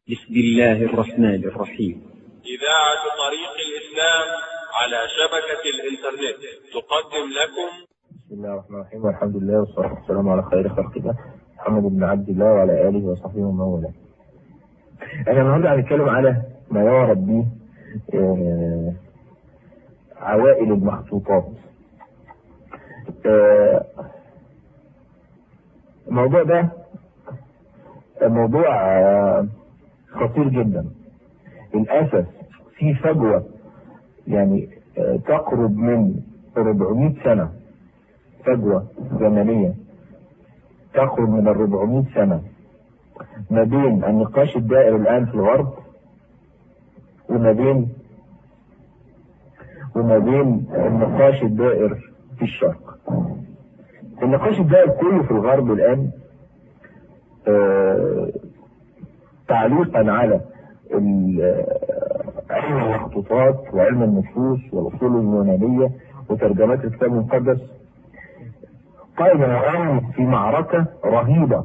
بسم الله الرحمن الرحيم إذاعة طريق الإسلام على شبكة الإنترنت تقدم لكم بسم الله الرحمن الرحيم والحمد لله والصلاة والسلام على خير خلق الله محمد بن عبد الله وعلى آله وصحبه ومن والاه. أنا النهارده هنتكلم على ما يعرف به آه، عوائل المخطوطات. آه، الموضوع ده موضوع آه، خطير جدا. للأسف في فجوة يعني آه، تقرب من 400 سنة فجوة زمنية تقرب من ال 400 سنة ما بين النقاش الدائر الآن في الغرب وما بين وما بين النقاش الدائر في الشرق. النقاش الدائر كله في الغرب الآن آه، تعليقا على ال- علم المخطوطات وعلم النصوص والأصول اليونانية وترجمات الكتاب المقدس قائم الآن في معركة رهيبة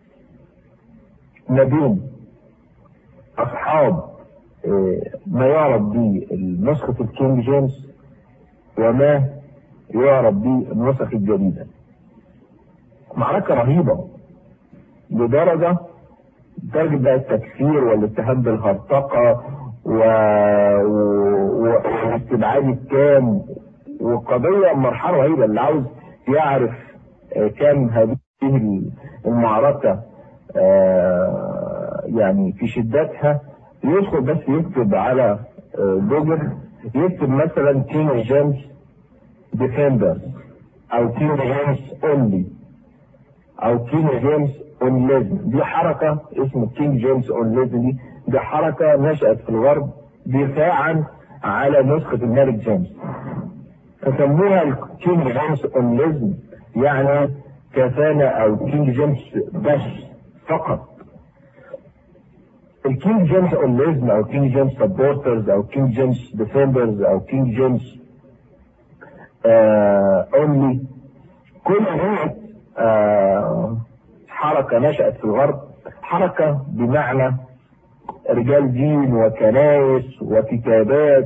ما بين أصحاب آه، ما يعرف بنسخة الكينج جيمس وما يعرف بالنسخ الجديدة معركة رهيبة لدرجة درجة بقى التكفير والاتهام بالهرطقة و... و... والاستبعاد التام وقضية مرحلة رهيبة اللي عاوز يعرف آه، كم هذه المعركة آه، يعني في شدتها يدخل بس يكتب على آه، جوجل يكتب مثلا كينج جيمس ديفندر او كينج جيمس اونلي او كينج جيمس اون ليزن دي حركة اسمه كينج جيمس اون ليزن دي دي حركة نشأت في الغرب دفاعا على نسخة الملك جيمس فسموها الكينج جيمس اون ليزن يعني كفانا او كينج جيمس بس فقط الكينج جيمس اون ليزن او كينج جيمس سبورترز او كينج جيمس ديفندرز او كينج جيمس اونلي كل دي آه، حركة نشأت في الغرب حركة بمعنى رجال دين وكنائس وكتابات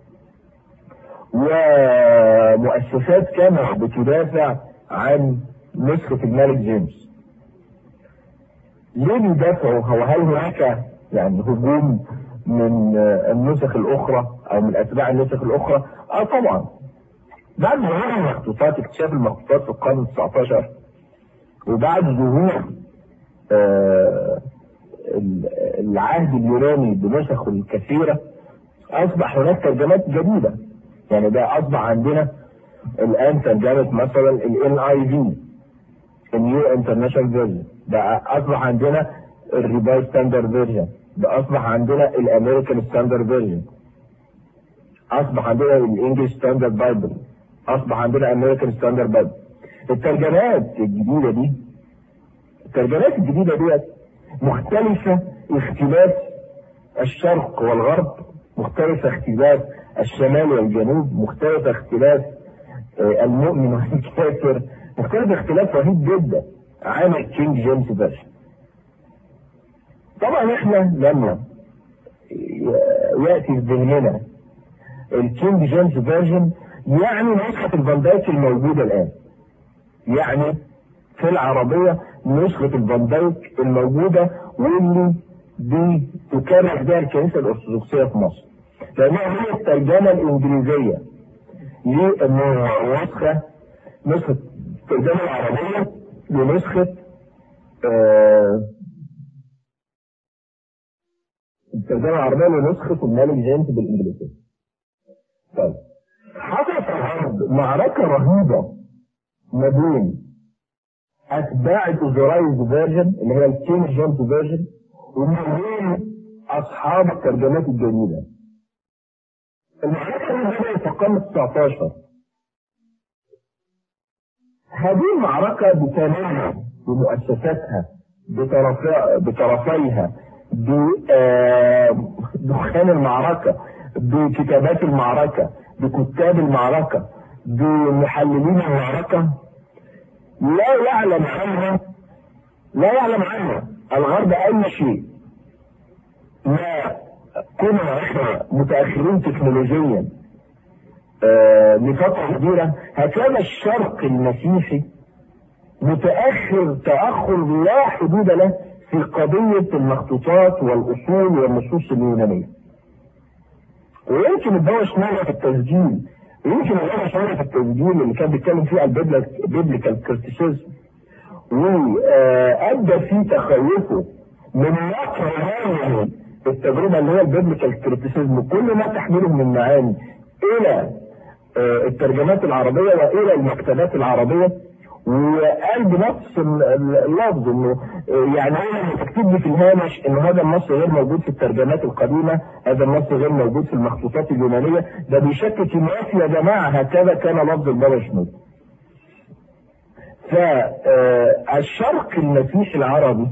ومؤسسات كانت بتدافع عن نسخة الملك جيمس ليه بيدافعوا هو هل هناك يعني هجوم من آه، النسخ الأخرى أو من أتباع النسخ الأخرى؟ آه طبعا بعد ظهور المخطوطات اكتشاف المخطوطات في القرن ال 19 وبعد ظهور آه، ال- العهد اليوناني بنسخه الكثيرة أصبح هناك ترجمات جديدة يعني ده أصبح عندنا الآن ترجمة مثلا ال NIV النيو انترناشونال فيرجن ده أصبح عندنا الريباي ستاندرد فيرجن ده أصبح عندنا الأمريكان ستاندرد فيرجن أصبح عندنا الإنجلش ستاندرد بايبل أصبح عندنا أمريكان ستاندرد بايبل الترجمات الجديدة دي الترجمات الجديدة ديت مختلفة اختلاف الشرق والغرب مختلفة اختلاف الشمال والجنوب مختلفة اختلاف آه، المؤمن والكافر مختلف اختلاف رهيب جدا عن الكينج جيمس فيرجن طبعا احنا لما ي- ياتي في ذهننا الكينج جيمس فيرجن يعني نسخة الفان دايك الموجودة الآن يعني في العربية نسخة الفان دايك الموجودة واللي بتكرر بها الكنيسة الأرثوذكسية في مصر لأنها هي الترجمة الإنجليزية لنسخة نسخة الترجمة العربية لنسخة آه الترجمة العربية لنسخة الملك جيمس بالإنجليزية. طيب حصلت في الغرب معركة رهيبة ما بين أتباع الأوزرايز فيرجن اللي هي الكينج جيمس فيرجن وما بين أصحاب الترجمات الجديدة. المعركة دي بدأت في القرن ال 19 هذه المعركة بتمامها بمؤسساتها بطرفي- بطرفيها بدخان المعركة بكتابات المعركة بكتاب المعركة بمحللين المعركة لا يعلم عنها لا يعلم عنها الغرب أي شيء ما كنا احنا متاخرين تكنولوجيا آه، لفتره كبيره هكذا الشرق المسيحي متاخر تاخر لا حدود له في قضيه المخطوطات والاصول والنصوص اليونانيه. ويمكن الدواء شمالة في التسجيل ويمكن الدواء شمالة في التسجيل اللي كان بيتكلم فيه على البيبليكال كريتيسيزم وادى فيه تخوفه من نقل هذه التجربه اللي هي البيبليكال كريتيسيزم كل ما تحمله من معاني الى آه، الترجمات العربيه والى المكتبات العربيه وقال بنفس ال- ال- اللفظ انه آه، يعني هو لما تكتب لي في الهامش ان هذا النص غير موجود في الترجمات القديمه، هذا النص غير موجود في المخطوطات اليونانيه، ده بيشكك الناس يا جماعه هكذا كان لفظ البابا شنود. فالشرق المسيحي العربي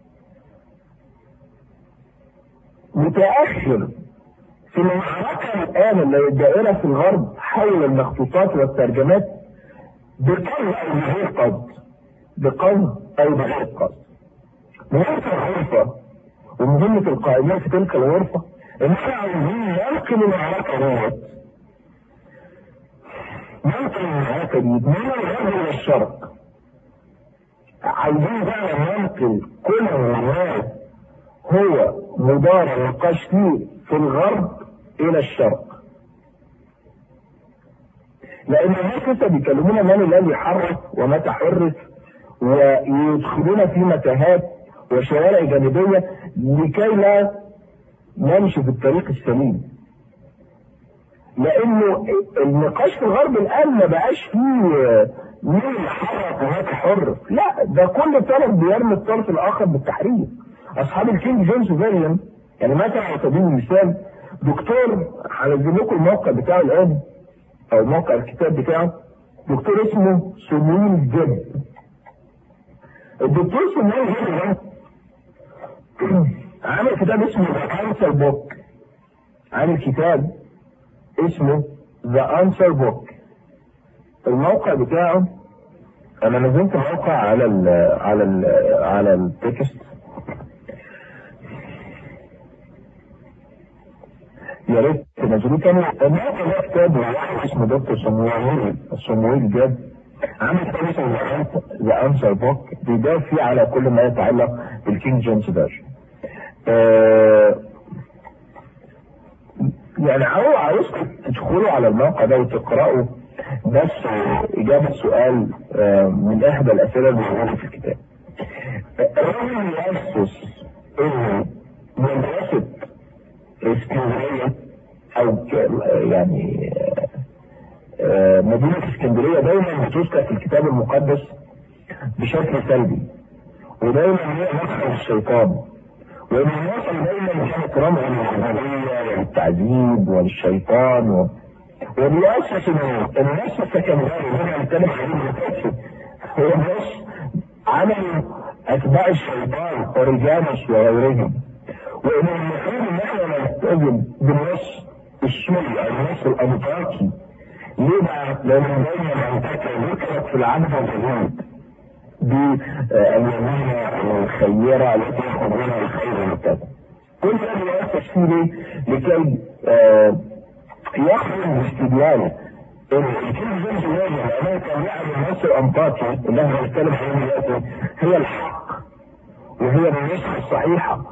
متأخر في المعركة الآن اللي الدائرة في الغرب حول المخطوطات والترجمات بقصد أو بغير قصد بقصد أو بغير قصد مهمة الغرفة ومهمة القائمين في تلك الغرفة إن احنا عايزين ننقل المعركة ديت ننقل المعركة دي من الغرب إلى الشرق عايزين بقى ننقل كل ما هو مدار النقاش فيه في الغرب الى الشرق لان الناس لسه بيكلمونا من الذي حرك ومتى حرك ويدخلون في متاهات وشوارع جانبيه لكي لا نمشي في الطريق السليم لانه النقاش في الغرب الان ما بقاش فيه مين اللي حرك ومتى حرك لا ده كل طرف بيرمي الطرف الاخر بالتحريك اصحاب الكينج جيمس فيريان يعني مثلا على سبيل المثال دكتور هنزل لكم الموقع بتاعه الان او موقع الكتاب بتاعه دكتور اسمه سمويل جد الدكتور سمويل جد ده عامل كتاب اسمه ذا انسر بوك عامل كتاب اسمه ذا انسر بوك الموقع بتاعه انا نزلت موقع على ال على ال على التكست يا ريت تنزلوه تاني الموقع ده كتاب واحد اسمه دكتور صمويل صمويل جد عامل كتاب اسمه ذا انسر بوك بيجاوب فيه على كل ما يتعلق بالكينج جيمس فيرجن آه يعني هو عاوزكم تدخلوا على الموقع ده وتقرأوا بس إجابة سؤال آه من إحدى الأسئلة اللي موجودة في الكتاب. الراجل يأسس إنه مدرسة اسكندرية أو يعني آه مدينة اسكندرية دايما بتذكر في الكتاب المقدس بشكل سلبي ودايما هي مدخل الشيطان وإن الوصل دايما كان كرامة للعبودية والتعذيب والشيطان و... وبيأسس الناس السكندري اللي انا بتكلم عليه دلوقتي هو ناس عملوا اتباع الشيطان ورجالس وغيرهم وان المفروض ان احنا نلتزم بالنص السوري او النص الانطاكي ليه بقى؟ لان دايما انطاكيا ذكرت في العهد الجديد باليمين الخيرة التي يقولون الخير وكذا. كل ده بيأسس فيه ليه؟ لكي آه يخرج باستدلال ان الكلمه جيمس واجه لانه كان يعرف النص الانطاكي اللي احنا بنتكلم عليه دلوقتي هي الحق وهي النسخه الصحيحه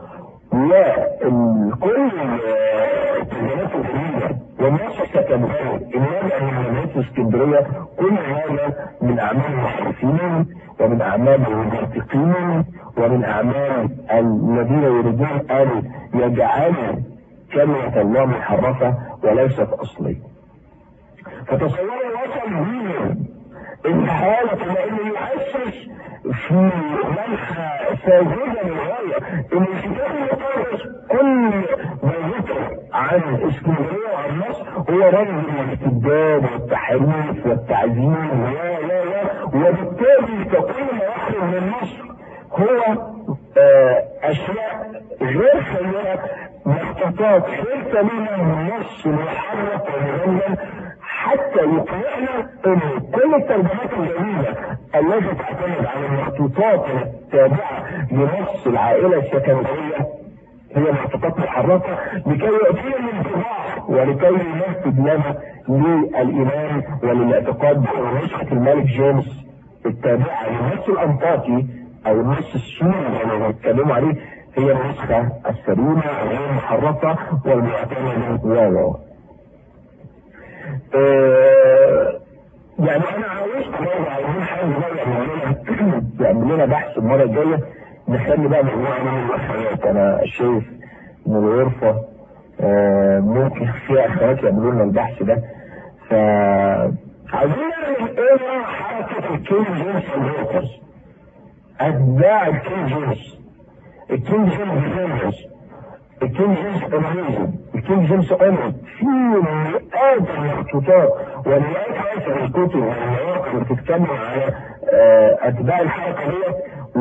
وكل الترجمات الفنيه والنص السكندري النابع من مدينه اسكندريه كل هذا من اعمال المحرفين ومن اعمال المنافقين ومن اعمال الذين يريدون ان يجعلوا كلمة الله محرفة وليست أصلية. فتصوروا وصل بيهم الحالة لأنه يؤسس في منحى ساذجة للغاية إن الكتاب المقدس كل ما ذكر عن اسكندرية وعن مصر هو رمز الاستبداد والتحريف والتعذيب و و و وبالتالي فكل ما يخرج من مصر هو آه أشياء غير خيرة مخطوطات غير سليمة من نص محرك ومغلل حتى يقنعنا ان كل الترجمات الجميلة التي تعتمد على المخطوطات التابعة لنص العائلة السكندرية هي مخطوطات محرفة لكي يأتينا الانطباع ولكي ينفذ لنا للإيمان وللاعتقاد بنسخة الملك جيمس التابعة للنص الأنطاكي أو النص السوري اللي بيتكلموا عليه هي النسخة السليمة غير المحرفة والمعتمدة و يعني أنا عاوزت برضه عاوزين حاجة بقى يعمل لنا يعمل لنا بحث المرة الجاية نخلي بقى مجموعة من الأخوات أنا شايف إن الغرفة آه، ممكن فيها أخوات يعملوا لنا البحث ده ف عايزين نعمل إيه بقى حركة الكيل جيمس البروكرز أتباع الكيل جيمس الكيل جيمس ديفندرز الكيل جيمس أمازون الكيل جيمس أونر في مئات المخطوطات ومئات هذه الكتب والمواقع اللي بتتكلم على آه، أتباع الحركة ديت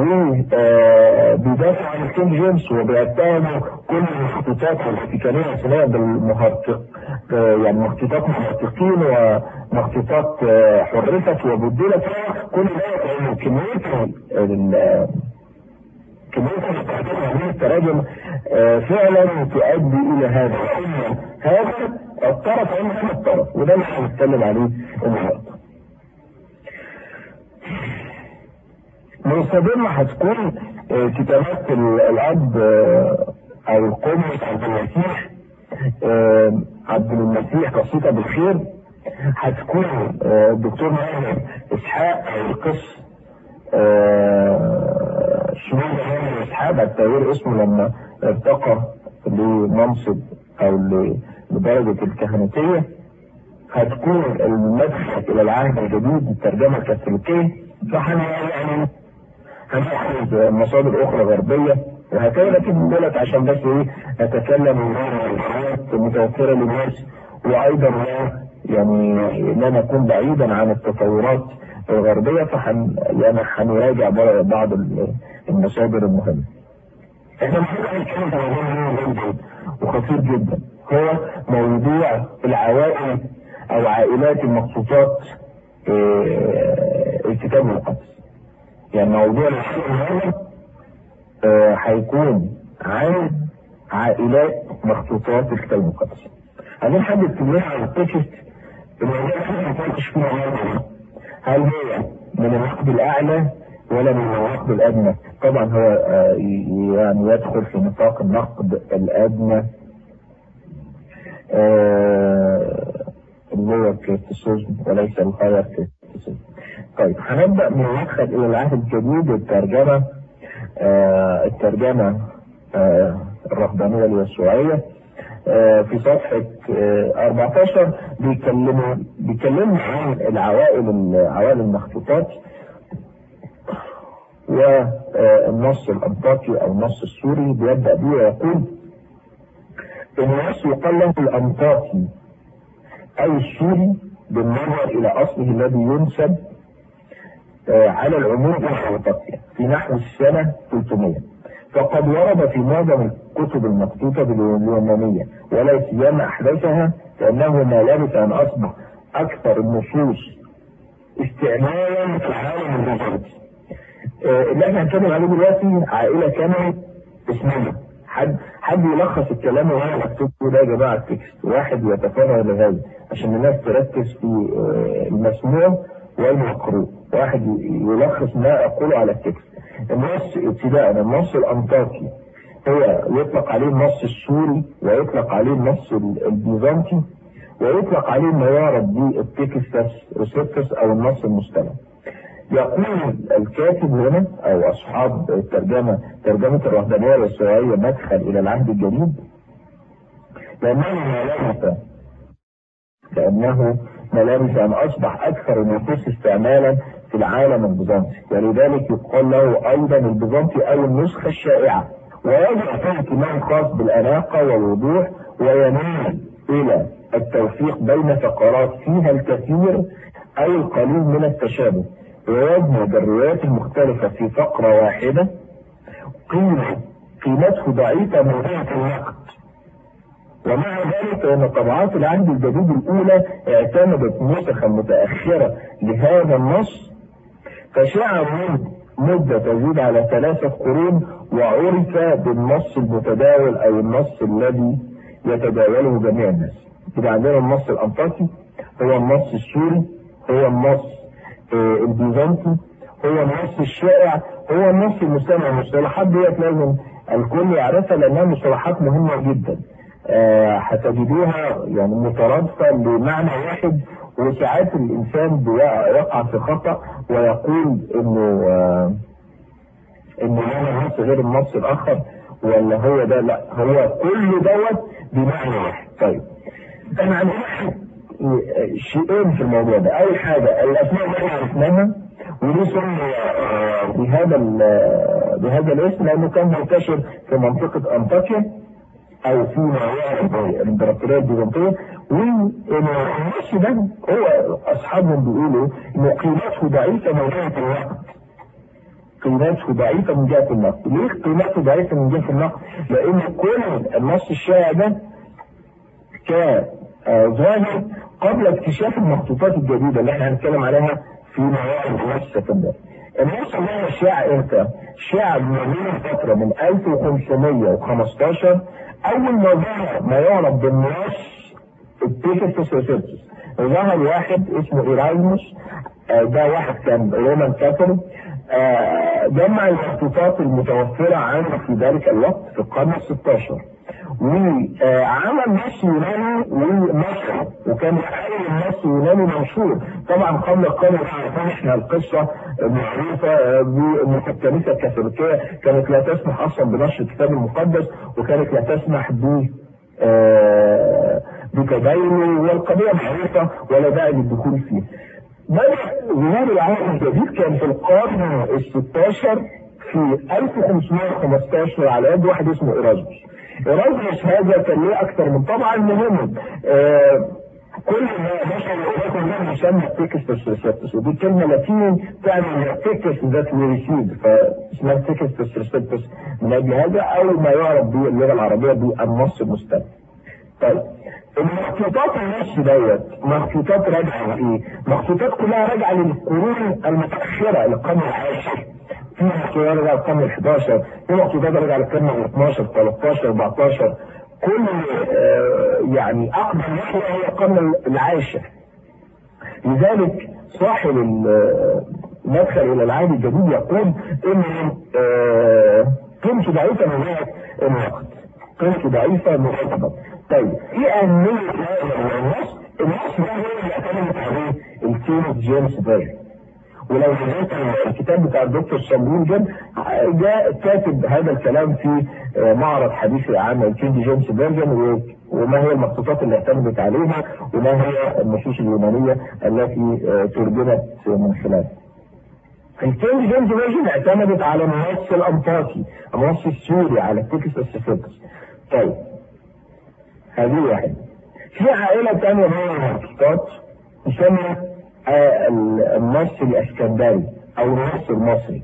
وبيدافع عن الكينج جيمس وبيتهموا كل المخطوطات والاتيكاليه الصينيه بالمهرطق آه، يعني مخطوطات مهرطقين ومخطوطات آه، حرفت وبدلت كل ده لان كميه ال- كميه الاستخدام هذه التراجم آه، فعلا تؤدي الى هذا وان هذا الطرف عن هذا الطرف وده اللي هنتكلم عليه النهارده مستمرة هتكون آه، كتابات ال- الأب آه، أو القدس عبد المسيح آه، عبد المسيح قصيدة بالخير هتكون آه، الدكتور ماهر إسحاق أو القس آه، شمال ماهر إسحاق بعد تغيير اسمه لما ارتقى لمنصب أو ل- لدرجة الكهنوتية هتكون المدخل إلى العهد الجديد الترجمة الكاثوليكية فاحنا يعني هناخد مصادر اخرى غربيه وهكذا لكن دولت عشان بس ايه نتكلم عن الحاجات متوفره للناس وايضا لا يعني لا نكون بعيدا عن التطورات الغربيه فحن يعني هنراجع بعض ال- المصادر المهمه. احنا محتاجين نتكلم في موضوع مهم جدا وخطير جدا هو موضوع العوائل او عائلات المخصوصات آه، الكتاب المقدس. يعني موضوع الحلقة هذا آه، هيكون عن عائلات مخطوطات الكتاب المقدس. عايزين حد يكتب لنا على التكست الموضوع اللي احنا هنتناقش فيه النهارده هل هو من النقد الاعلى ولا من النقد الادنى؟ طبعا هو آه، ي- يعني يدخل في نطاق النقد الادنى آه، اللي هو الكريتيسيزم وليس الهاير كريتيسيزم. طيب هنبدا من المدخل الى العهد الجديد الترجمه آه الترجمه آه الرهبانيه اليسوعيه آه في صفحه آه 14 بيكلموا بيكلموا عن العوائل عوائل المخطوطات والنص الانطاكي او النص السوري بيبدا به ويقول النص يقال له الانطاكي او السوري بالنظر الى اصله الذي ينسب آه، على العموم والحلقاتية في نحو السنة 300 فقد ورد في معظم الكتب المكتوبة باليونانية ولا سيما أحدثها لأنه ما لبث أن أصبح أكثر النصوص استعمالا في العالم البيزنطي. آه، اللي احنا هنتكلم عليه دلوقتي عائلة كانت اسمها حد حد يلخص الكلام اللي انا مكتوبه ده يا جماعه التكست واحد يتفرغ لهذا عشان الناس تركز في آه، المسموع والمقروء واحد يلخص ما اقوله على التكست النص ابتداء النص الانطاكي هو يطلق عليه النص السوري ويطلق عليه النص ال- البيزنطي ويطلق عليه ما يعرف بالتكستس ريسبتس او النص المستند يقول الكاتب هنا او اصحاب الترجمه ترجمه الرهبانيه اليسوعيه مدخل الى العهد الجديد لانه ملامس لانه ملامس ان اصبح اكثر النصوص استعمالا في العالم البيزنطي ولذلك يقال له ايضا البيزنطي او النسخه الشائعه ويجب فيه اهتمام خاص بالاناقه والوضوح ويميل الى التوفيق بين فقرات فيها الكثير او القليل من التشابه ويدمج الروايات المختلفة في فقرة واحدة قيمة قيمته ضعيفة من جهة النقد ومع ذلك فإن طبعات العهد الجديد الأولى اعتمدت نسخا متأخرة لهذا النص فشاع من مدة تزيد على ثلاثة قرون وعرف بالنص المتداول أو النص الذي يتداوله جميع الناس يبقى عندنا النص الأنطاكي هو النص السوري هو النص آه، البيزنطي هو النص الشائع هو النص المستمع المصطلحات ديت لازم الكل يعرفها لانها مصطلحات مهمه جدا آه، هتجدوها يعني مترادفه لمعنى واحد وساعات الانسان بيقع يقع في خطا ويقول انه آه، انه هذا النص غير النص الاخر ولا هو ده لا هو كل دوت بمعنى واحد طيب انا عندنا شيئين في الموضوع ده اول حاجه الاسماء اللي احنا عرفناها وليه سمي آه، بهذا ال- بهذا الاسم لانه كان منتشر في منطقه انطاكيا او في ما يعرف الامبراطوريه البيزنطيه والنص ده هو اصحابهم بيقولوا انه قيمته ضعيفه من جهه الوقت قيمته ضعيفه من جهه النقد ليه قيمته ضعيفه من جهه النقد لان كل النص الشائع ده كان آه، ظاهر قبل اكتشاف المخطوطات الجديده اللي احنا هنتكلم عليها في مواد النص السكندري. النص ده شاع امتى؟ شاع من فتره من 1515 اول ما ظهر ما يعرف بالنص التيكس سيرسيس ظهر واحد اسمه ايرايموس آه، ده واحد كان رومان كاثوليك آه، جمع المخطوطات المتوفرة عنه في ذلك الوقت في القرن ال 16 وعمل نص يوناني ومصري وكان اول نص يوناني منشور طبعا قبل القرن العرفان احنا القصه معروفه بان الكنيسه الكاثوليكيه كانت لا تسمح اصلا بنشر الكتاب المقدس وكانت لا تسمح ب آه، بتدينه والقضيه معروفه ولا داعي للدخول فيها. بدأ ظهور العالم الجديد كان في القرن ال 16 في 1515 على يد واحد اسمه ايرازموس. ايرازموس هذا كان له اكثر من طبعا المهم آه كل ما بشر يقول ده يسمى تكست ريسبتس ودي كلمه لاتيني تعني تكست ذات وي ريسيد فاسمها تكست ريسبتس من اجل هذا او ما يعرف باللغه العربيه بالنص المستمع. طيب المخطوطات النص دوت مخطوطات راجعه لايه؟ مخطوطات كلها راجعه للقرون المتاخره للقرن العاشر. في مخطوطات راجعه للقرن ال 11 في مخطوطات راجعه للقرن ال 12 13 14 كل آه، يعني اقدم نحله هي القرن العاشر. لذلك صاحب المدخل الى العهد الجديد يقول ان آه، قيمته ضعيفه من جهه النقد. قيمته ضعيفه مرتبط. طيب ايه اهميه هذا النص؟ النص ده هو اللي اعتمدت عليه الكينج جيمس فيرجن. ولو نزلت الكتاب بتاع الدكتور صابرين جد جاء كاتب هذا الكلام في آه، معرض حديث عام الكينج جيمس فيرجن و- وما هي المخطوطات اللي اعتمدت عليها وما هي النصوص اليونانيه التي آه، ترجمت من خلالها. الكينج جيمس فيرجن اعتمدت على النص الانطاكي، النص السوري على التكس السفيكس. طيب هذه واحدة. في عائلة ثانية من المخطوطات تسمى آه، ال- النص الاسكندري او النص المصري.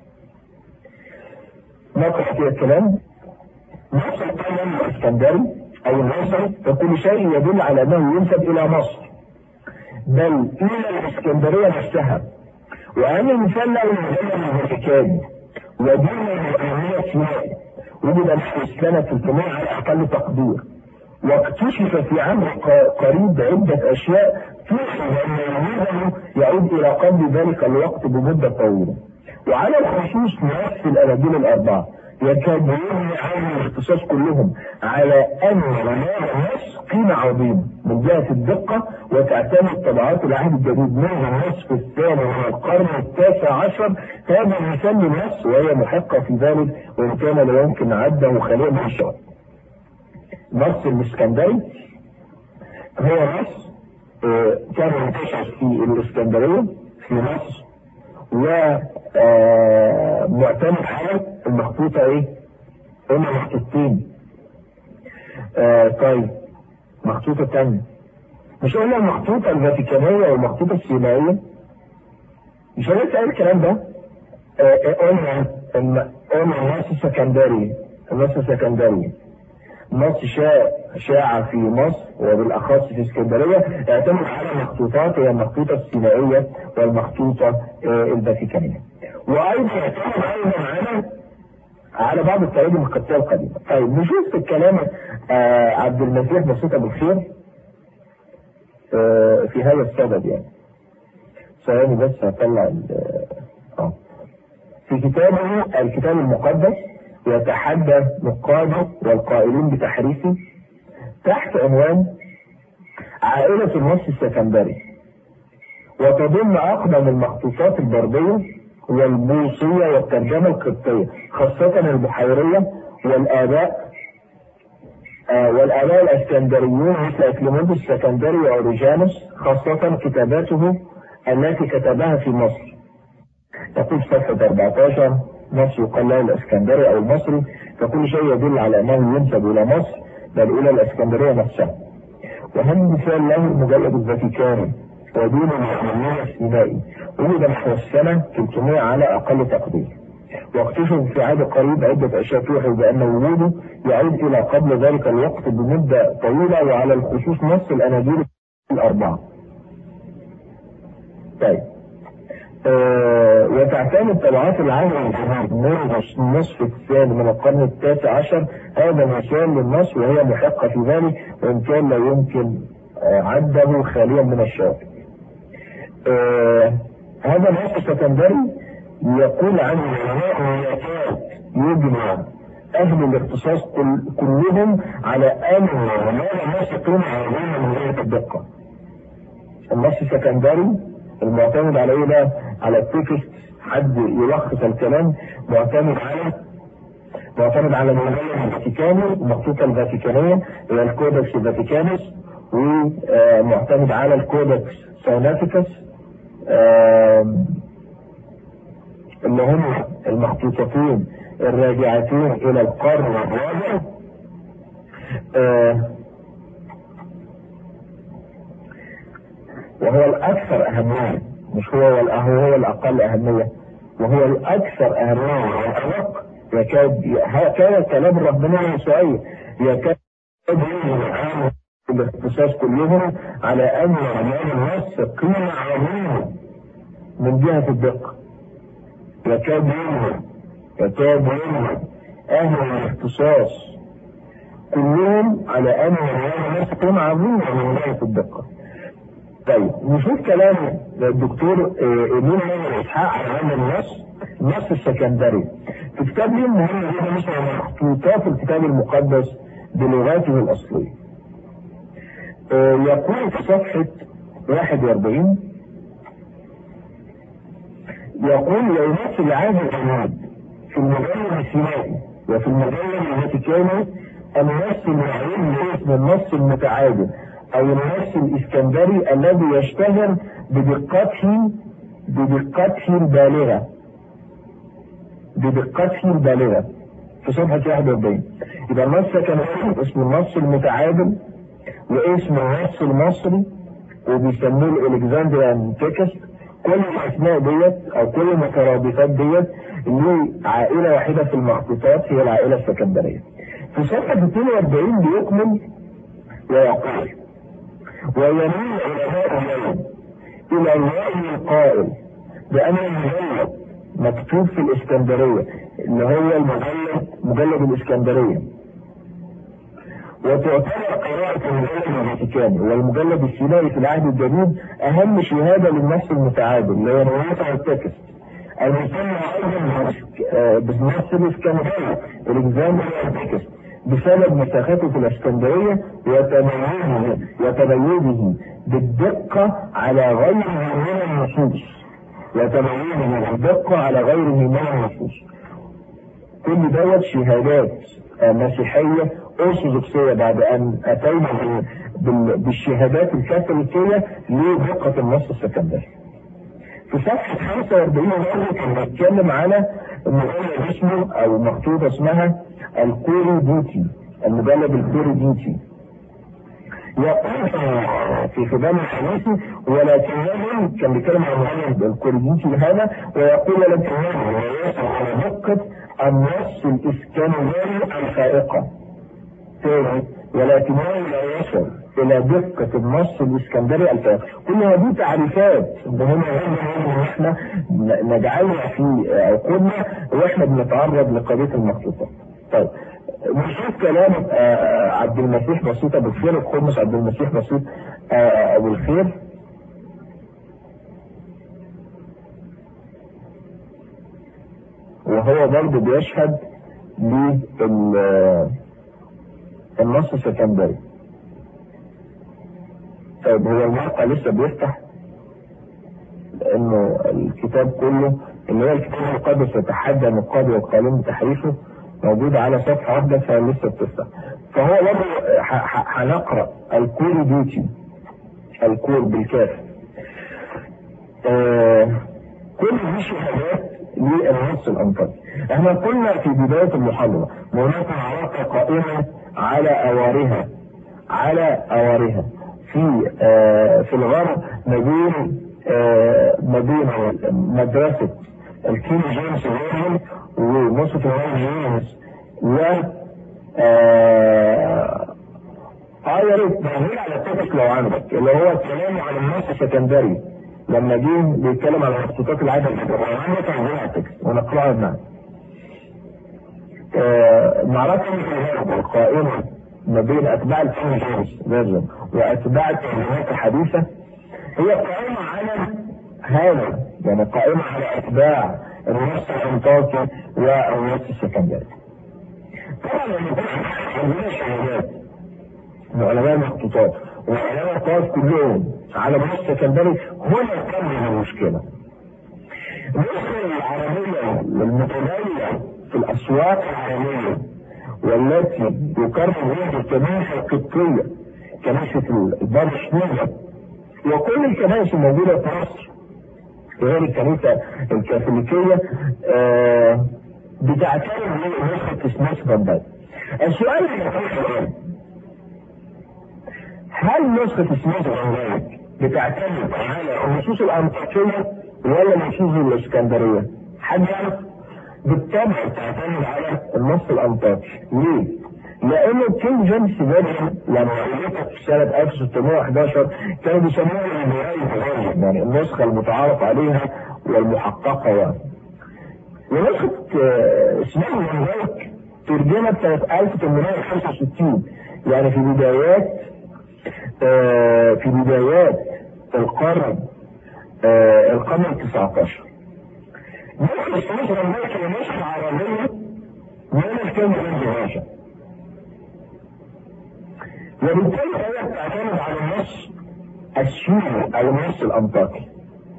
نقرأ كده الكلام نص القلم الاسكندري او المصري فكل شيء يدل على انه ينسب الى مصر بل الى الاسكندريه نفسها وأن المثال له المجلة الفاتيكاني ودين الأهمية السياسي وجد نحو السنة 300 على أقل تقدير واكتشف في عمر ق- قريب عدة أشياء توحي أن وجوده يعود إلى قبل ذلك الوقت بمدة طويلة وعلى الخصوص نفس الأناجيل الأربعة يكاد يغني عن الاختصاص كلهم على أن لهذا النص قيمة عظيمة من جهة الدقة وتعتمد طبعات العهد الجديد منذ النصف الثاني من القرن التاسع عشر هذا مثال للنص وهي محقة في ذلك وإن كان لا يمكن عده خليل من الشرع. نص الاسكندري هو نص آه، كان منتشر في الاسكندرية في مصر ومعتمد على المخطوطة ايه؟ قلنا مخطوطتين. آه طيب مخطوطة تانية. مش قلنا المخطوطة الفاتيكانية والمخطوطة السينائية؟ مش هنسأل قال الكلام ده؟ آه، آه، قلنا إن- قلنا النص السكندري النص السكندري نص شاع شاع في مصر وبالاخص في اسكندريه اعتمد على مخطوطات هي المخطوطه السينائيه والمخطوطه آه، الفاتيكانيه. وايضا اعتمد ايضا على على بعض التراجم القبطيه القديمه. طيب نشوف في الكلام آه عبد المسيح مسيح ابو الخير آه في هذا السبب يعني. ثواني بس هطلع ال- اه في كتابه الكتاب المقدس يتحدى نقاده والقائلين بتحريفه تحت عنوان عائلة النص السكندري وتضم أقدم المخطوطات البردية والبوصية والترجمة القبطية خاصة البحيرية والآباء آه والآباء الإسكندريون مثل أكليموس السكندري وأوريجانوس خاصة كتاباته التي كتبها في مصر تقول صفحة 14 نص يقال له الاسكندري او المصري فكل شيء يدل على انه ينسب الى مصر بل الى الاسكندريه نفسها. واهم مثال له المجلد الفاتيكاني ودون المعلمين السينائي ولد نحو السنه 300 على اقل تقدير. واكتشف في عهد قريب عدة أشياء توحي بأن وجوده يعود إلى قبل ذلك الوقت بمدة طويلة وعلى الخصوص نص الأناجيل الأربعة. طيب آه، وتعتمد طبعات العالم الجديد منذ النصف الثاني من القرن التاسع عشر هذا مثال للنص وهي محقة في ذلك وإن كان لا يمكن آه، عده خاليا من الشاطئ. آه، هذا النص السكندري يقول عن العلماء يكاد يجمع أهل الاختصاص كل كلهم على أن هذا النص قيمة عظيمة من جهة الدقة. النص السكندري المعتمد على ايه بقى؟ على التكست حد يلخص الكلام معتمد على معتمد على المجلد الفاتيكاني المخطوطه الفاتيكانيه هي الكودكس الفاتيكانوس ومعتمد على الكودكس سايناتيكس آم، اللي هم المخطوطتين الراجعتين الى القرن الرابع آه، وهو الأكثر أهمية مش هو ولا هو الأقل أهمية وهو الأكثر أهمية والأدق يكاد هكذا كلام ربنا يسوعي يكاد يجمع الاختصاص كلهم على أن هذا النص قيمة عظيمة من جهة الدقة يكاد يجمع يكاد يجمع أهل الاختصاص كلهم على أن هذا النص قيمة عظيمة من جهة الدقة طيب نشوف كلام الدكتور آه، ايمين ماهر اسحاق على هذا النص النص السكندري في كتاب ليه مهم جدا اسمه مخطوطات الكتاب المقدس بلغاته الاصليه آه، يقول في صفحه 41 يقول يمثل عهد الجنود في المجلد السينائي وفي المجلد الفاتيكاني النص المعروف باسم النص المتعادل او النص الاسكندري الذي يشتهر بدقته بدقته البالغه بدقته البالغه في صفحه 41 يبقى النص كان اسم النص المتعادل واسم النص المصري وبيسموه الالكسندريان تكست كل الاسماء ديت او كل المترادفات ديت له عائله واحده في المخطوطات هي العائله السكندريه. في صفحه 42 بيكمل ويقول ويميل علماء اليوم الى الراي القائل بان المجلد مكتوب في الاسكندريه اللي هو المجلد مجلد الاسكندريه وتعتبر قراءة المجلد الفاتيكاني والمجلد السينائي في العهد الجديد أهم شهادة للنص المتعادل اللي هي نواتع التكست المسمى أيضا آه، بالنص الإسكندري الإكزامبل التكست بسبب مساخته في الإسكندرية وتميزه وتميزه بالدقة على غيره من النصوص وتميزه بالدقة على غيره من النصوص كل دوت شهادات آه، مسيحية أرثوذكسية بعد أن أتينا بال- بال- بالشهادات الكاثوليكية لدقة النص السكندري. في صفحة 45 برضه كان بيتكلم على مجلد اسمه أو مخطوطة اسمها الكوري ديتي المجلد الكوري ديتي. يقول في- في خدام الحديثي ولكنه كان بيتكلم عن مجلد الكوري ديتي هذا ويقول ولكنه لا يصل على دقة النص الإسكندري الفائقة. تاني ولكنه لا يصل الى دقة النص الاسكندري الفاتح كل هذه تعريفات مهمة جدا ان احنا نجعلها في عقولنا واحنا بنتعرض لقضية المخطوطات. طيب نشوف كلام آه، عبد المسيح بسيط ابو الخير الخمس عبد المسيح بسيط آه، ابو الخير وهو برضه بيشهد للنص السكندري طيب هو الموقع لسه بيفتح لانه الكتاب كله اللي هو الكتاب المقدس يتحدى النقاد والقانون بتحريفه موجود على صفحه واحده فلسه بتفتح فهو برضه ح- ح- هنقرا الكور ديوتي الكور بالكاف آه كل دي شهادات للنص الانطاكي احنا قلنا في بدايه المحاضره هناك علاقه قائمه على اوارها على اوارها في آه في الغرب ما بين آه ما بين مدرسه الكينج جيمس فيرجن ومصر جيمس و آه اه يا ريت بعمل على التوبك لو عندك اللي هو الكلام عن النص السكندري لما جه بيتكلم عن مخطوطات العاده الحجريه عندك عندنا التكست ونقراها معا آه، معركة الغرب القائمة ما بين أتباع الكينج جيمس فيرجن وأتباع الترجمات الحديثة هي قائمة على هذا يعني قائمة على أتباع النص الأنطاكي والنص السكندري. طبعا لما تحصل عندنا شهادات من علماء المخطوطات وعلماء الطوائف كلهم على النص السكندري هنا تنزل المشكلة. النسخة العربية المتداولة في الأسواق العربية والتي يقرر بها الكنائس القبطية كنيسة الباب شنودة وكل الكنائس الموجودة في مصر غير الكنيسة الكاثوليكية آه بتعترف بنسخة سماش بامباي. السؤال اللي يطرح الآن هل نسخة سماش بامباي بتعتمد على النصوص الأنطاكية ولا النصوص الإسكندرية؟ حد يعرف؟ بالطبع تعتمد على النص الأنطاكي، ليه؟ لأنه كينج جيمس فيرجن لما ولدت في سنة 1611 كانوا بيسموها النهاية فيرجن يعني النسخة المتعارف عليها والمحققة يعني. ونسخة آه، اسمها الملك ترجمت سنة 1865 يعني في بدايات آه، في بدايات القرن آه، القرن ال 19 نسخة اسمها الملك هي نسخة عربية من الكلمة الإنجليزية وبالتالي هي بتعتمد على النص السوري او النص الانطاكي.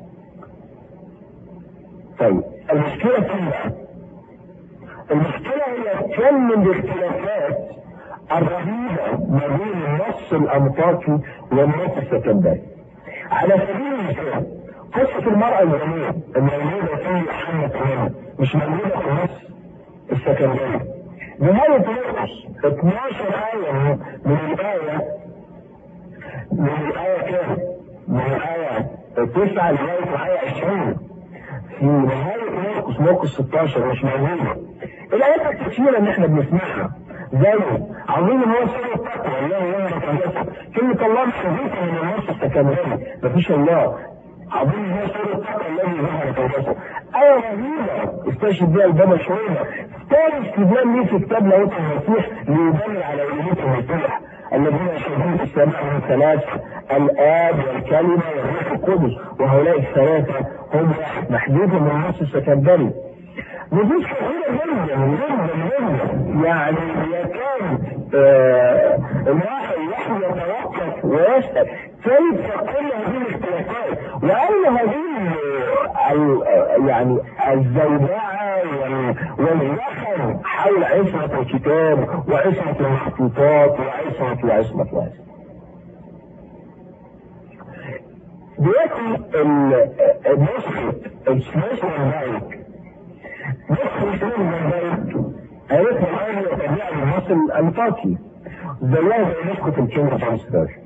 طيب المشكلة فين بقى؟ المشكلة هي كم من الاختلافات الرهيبة ما بين النص الانطاكي والنص السكندري. على سبيل المثال قصة المرأة اليمنية الموجودة في يوحنا 8 مش موجودة في النص السكندري. نهاية مرقس 12 آية من من الآية من الآية كام؟ من الآية 9 لغاية الآية 20 في نهاية مرقس مرقس 16 مش موجودة. الآيات الكثيرة اللي احنا بنسمعها زي عظيم هو سر التقوى الله يوم يتجسد كلمة الله مش موجودة من النص السكندري مفيش الله عظيم هو سر التقوى الذي ظهر في الجسد آية رهيبة استشهد بها البابا شوية ثاني استدلال ليه في كتاب لاهوت المسيح ليدل على ألوهية المسيح الذين يشهدون في السماء من ثلاثة الآب والكلمة والروح القدس وهؤلاء الثلاثة هم محدود من النص السكندري نصوص كثيرة جدا جدا جدا يعني يكاد آه الواحد الواحد يتوقف ويسأل كيف كل هذه الاختلافات وأين هذه ال- يعني الزوبعة وال- والزخم حول عصمة الكتاب وعصمة المخطوطات وعصمة وعصمة وعصمة دلوقتي ال- النسخة النسخة الملك نسخة الإسلام الملك عرفنا الآن يتبع النص الأنطاكي زيها زي نسخة الكينج جيمس فيرجن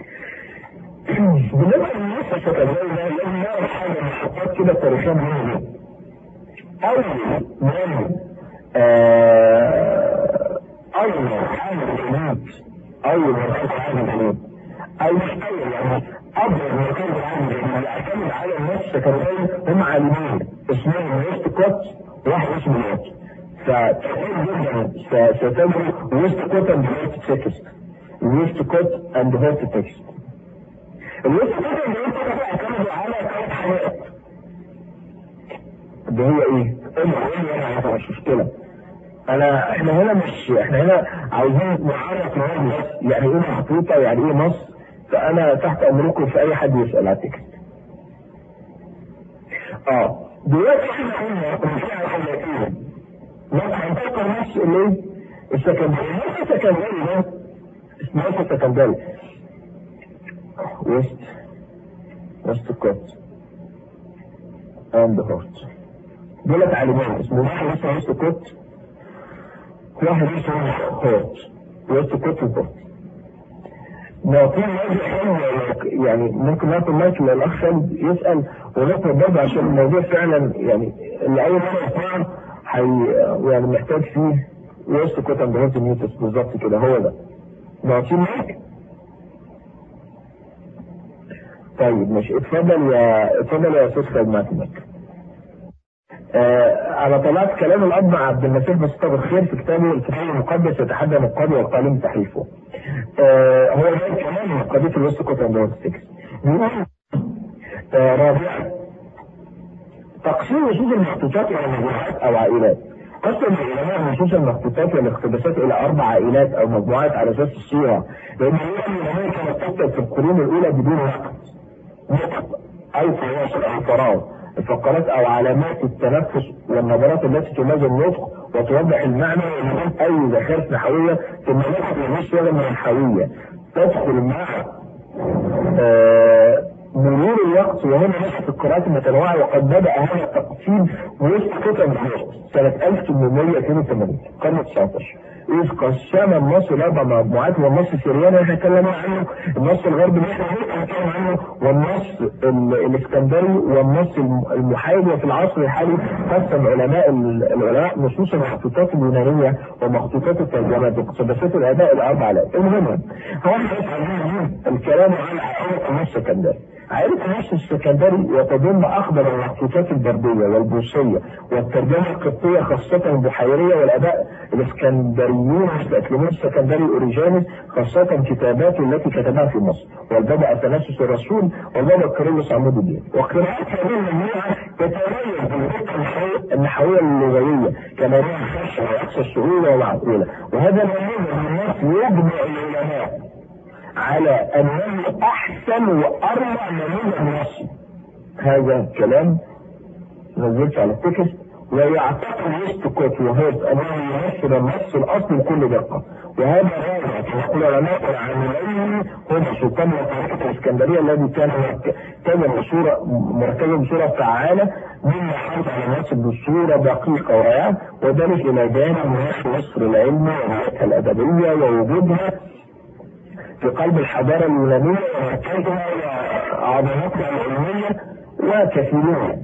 بالنسبة للنسخة السكندرية ده لازم نعرف حاجة محطات كده تاريخيا مهمة أول من آه، أول حاجة الجنود اول مركز العالم الجديد او مش اول يعني ابرز مركز العالم الجديد اللي اعتمد على الناس السكندري هم عالمين اسمهم ويست كوت واحد اسمه لوت فكثير جدا ستجد ويست كوت اند هيرت تكست ويست كوت اند هيرت تكست الويست كوت اند هيرت تكست اعتمدوا على ثلاث حاجات اللي هي ايه؟ قول لي انا مش مشكله انا احنا هنا مش احنا هنا عاوزين نعرف مهم بس يعني ايه محطوطه يعني ايه مصر فانا تحت امركم في اي حد يسال على التكست اه دلوقتي احنا قلنا في حاجتين بس هنفكر نفس الايه السكندري نفس السكندري ده اسمه نفس السكندري ويست ويست كوت اند هورت دول تعليمات اسمه واحد اسمه ويست كوت واحد اسمه هورت ويست كوت وهورت نعطيه موضوع يعني ممكن نعطي المايك للاخ خالد يسال ونطلب برضه عشان الموضوع فعلا يعني اللي اول مره يسمعه حي يعني محتاج فيه ويست كوت اند هورت نيوتس بالظبط كده هو ده نعطيه المايك طيب ماشي اتفضل يا اتفضل يا استاذ خالد معاك المايك آه على طلعت كلام الاب عبد المسيح مسيح بالخير في كتابه الكتاب المقدس يتحدى القاضي والقائلين بتحريفه. آه هو ده كلام من قضيه الويست كوت اند هورت تكست. آه رابعا تقسيم نصوص المخطوطات الى مجموعات او عائلات. قسم العلماء نصوص المخطوطات والاقتباسات الى اربع عائلات او مجموعات على اساس الصيغه لان العلماء كانت تكتب في القرون الاولى بدون وقت. نقط او فواصل او فراغ. الفقرات او علامات التنفس والنبرات التي تميز النطق وتوضح المعنى ومن اي زخارف نحويه ثم نقط للنص ولا من الحويه تدخل مع آه مرور الوقت وهنا نشأت القراءات المتنوعة وقد بدأ هذا التقسيم وسط قطع سنة 1882 القرن 19 إذ قسم النص لأربع مجموعات والنص السرياني احنا اتكلمنا عنه النص الغربي اللي احنا هنتكلم عنه والنص الاسكندري والنص المحايد وفي العصر الحالي قسم علماء العلماء نصوص المخطوطات اليونانية ومخطوطات الترجمات واقتباسات الآباء الأربع آلاف المهم هو احنا الكلام على عائلة النص السكندري عائلة النص السكندري وتضم أخضر المخطوطات البردية والبوصية والترجمة القبطية خاصة البحيرية والآباء الإسكندريون مثل أكليموس السكندري أوريجانس خاصة كتاباته التي كتبها في مصر والبابا أثناسيوس الرسول والبابا كيرلس عمود الدين وقراءات هذه المجموعة تتميز بالدقة النحوية اللغوية كما هي خشة وأكثر سهولة ومعقولة وهذا النموذج من النص يجمع العلماء على انه احسن واروع نموذج نصي هذا كلام نزلت على التكست ويعتقد ويست كوت وهيرت انه يمثل النص الاصلي بكل دقه وهذا راجع يقول علماء العاملين هم سلطان وطريقه الاسكندريه الذي كان كان بصوره مركزه بصوره فعاله مما حافظ على النص بصوره دقيقه ورائعه وذلك الى جانب مناخ مصر العلم وحياتها الادبيه ووجودها في قلب الحضارة اليونانية ومركزها وعظمتها العلمية وكثيرون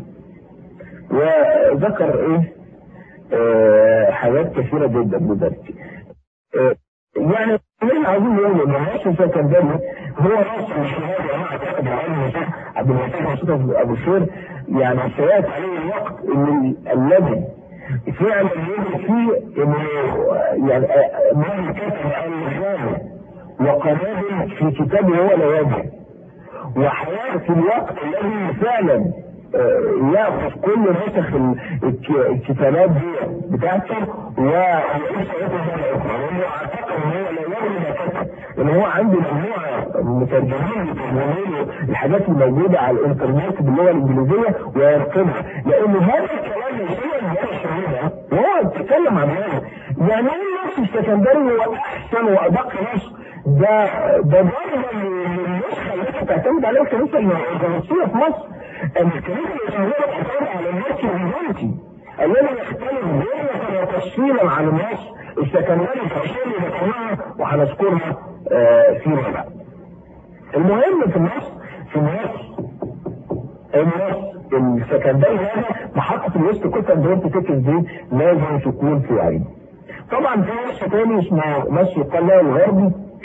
وذكر ايه آه حاجات كثيرة جدا بذلك آه يعني اللي عايزين نقول ان النص السكندري هو نص مش هذا انا اعتقد العلم عبد المسيح مصطفى ابو الخير يعني سياتي عليه الوقت ان الذي فعلا يجب فيه انه يعني مهما كتب الغالي وقنابل في كتابه هو لا يجب وحياة في الوقت الذي فعلا ياخذ كل نسخ الكتابات دي بتاعته ويعيش حياته اخرى لانه اعتقد ان هو لا يجب ما كتب لان هو عنده مجموعه مترجمين يترجموا الحاجات الموجوده على الانترنت باللغه الانجليزيه ويرقمها لان هذا الكلام يصير هنا وهو بيتكلم عن هذا يعني ايه النص السكندري هو احسن وادق نص ده ده ضربه للنسخه التي تعتمد عليها الكنيسه الارثوذكسيه في مصر ان الكنيسه الاسلاميه تعتمد على النص البيزنطي الذي يختلف جمله وتفصيلا عن النص السكندري الفرنسي اللي ذكرناها وهنذكرها آه فيما بعد. المهم في النص في النص النص السكندري هذا محطه الويست كوت اند هورت تكس دي لازم تكون في عين. طبعا في نص تاني اسمه نص يقال له الغربي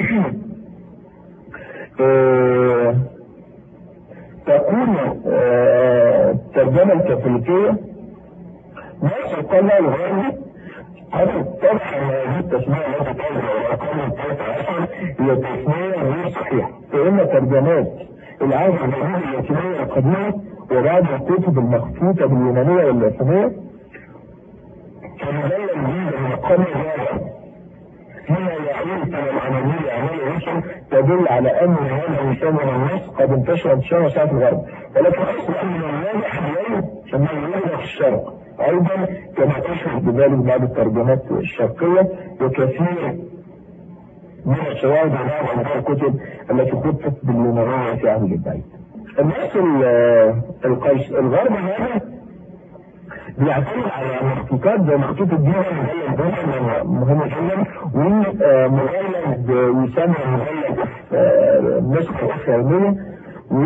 آه، تكون آه، الترجمة الكاثوليكية نفس القلة الغربي قد تفهم هذه التسمية التي تظهر الأقل الثالثة عشر هي تسمية غير صحيحة فإن ترجمات العهد الجديد اللاتينية القديمة وبعض الكتب المخطوطة باليونانية واللاتينية كمجلة جديدة من القرن الرابع فيما يعود الى العملية عملية الرسل تدل على ان هذا الانسان من الناس قد انتشر انتشار وسعة في الغرب ولكن اصل ان الواضح اليوم انه يوجد في الشرق ايضا كما تشهد بذلك بعض الترجمات الشرقية وكثير من الشواهد على بعض الكتب التي خطت باليونانية في عهد البعيد. النص ال- القيس الغرب هذا بيعتمد على مخطوطات زي مخطوط الدين مجلد ده مهم جدا ومجلد يسمى مجلد آه، نسخة الإسلامية و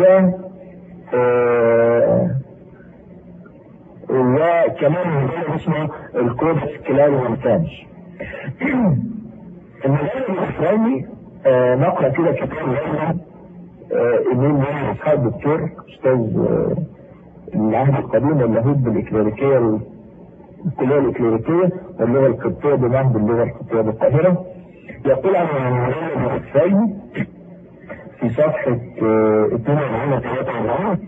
آه، وكمان مجلد اسمه الكودكس كلاب والتانش المجلد الإسلامي آه، نقرأ كده كتاب غيره إيميل من أصحاب الدكتور أستاذ آه، العهد القديم اللاهوت بالإكليريكية الكلية الإكليريكية واللغة القبطية بمعهد اللغة القبطية بالقاهرة يقول عن المجلد الثاني في صفحة آه، 42 43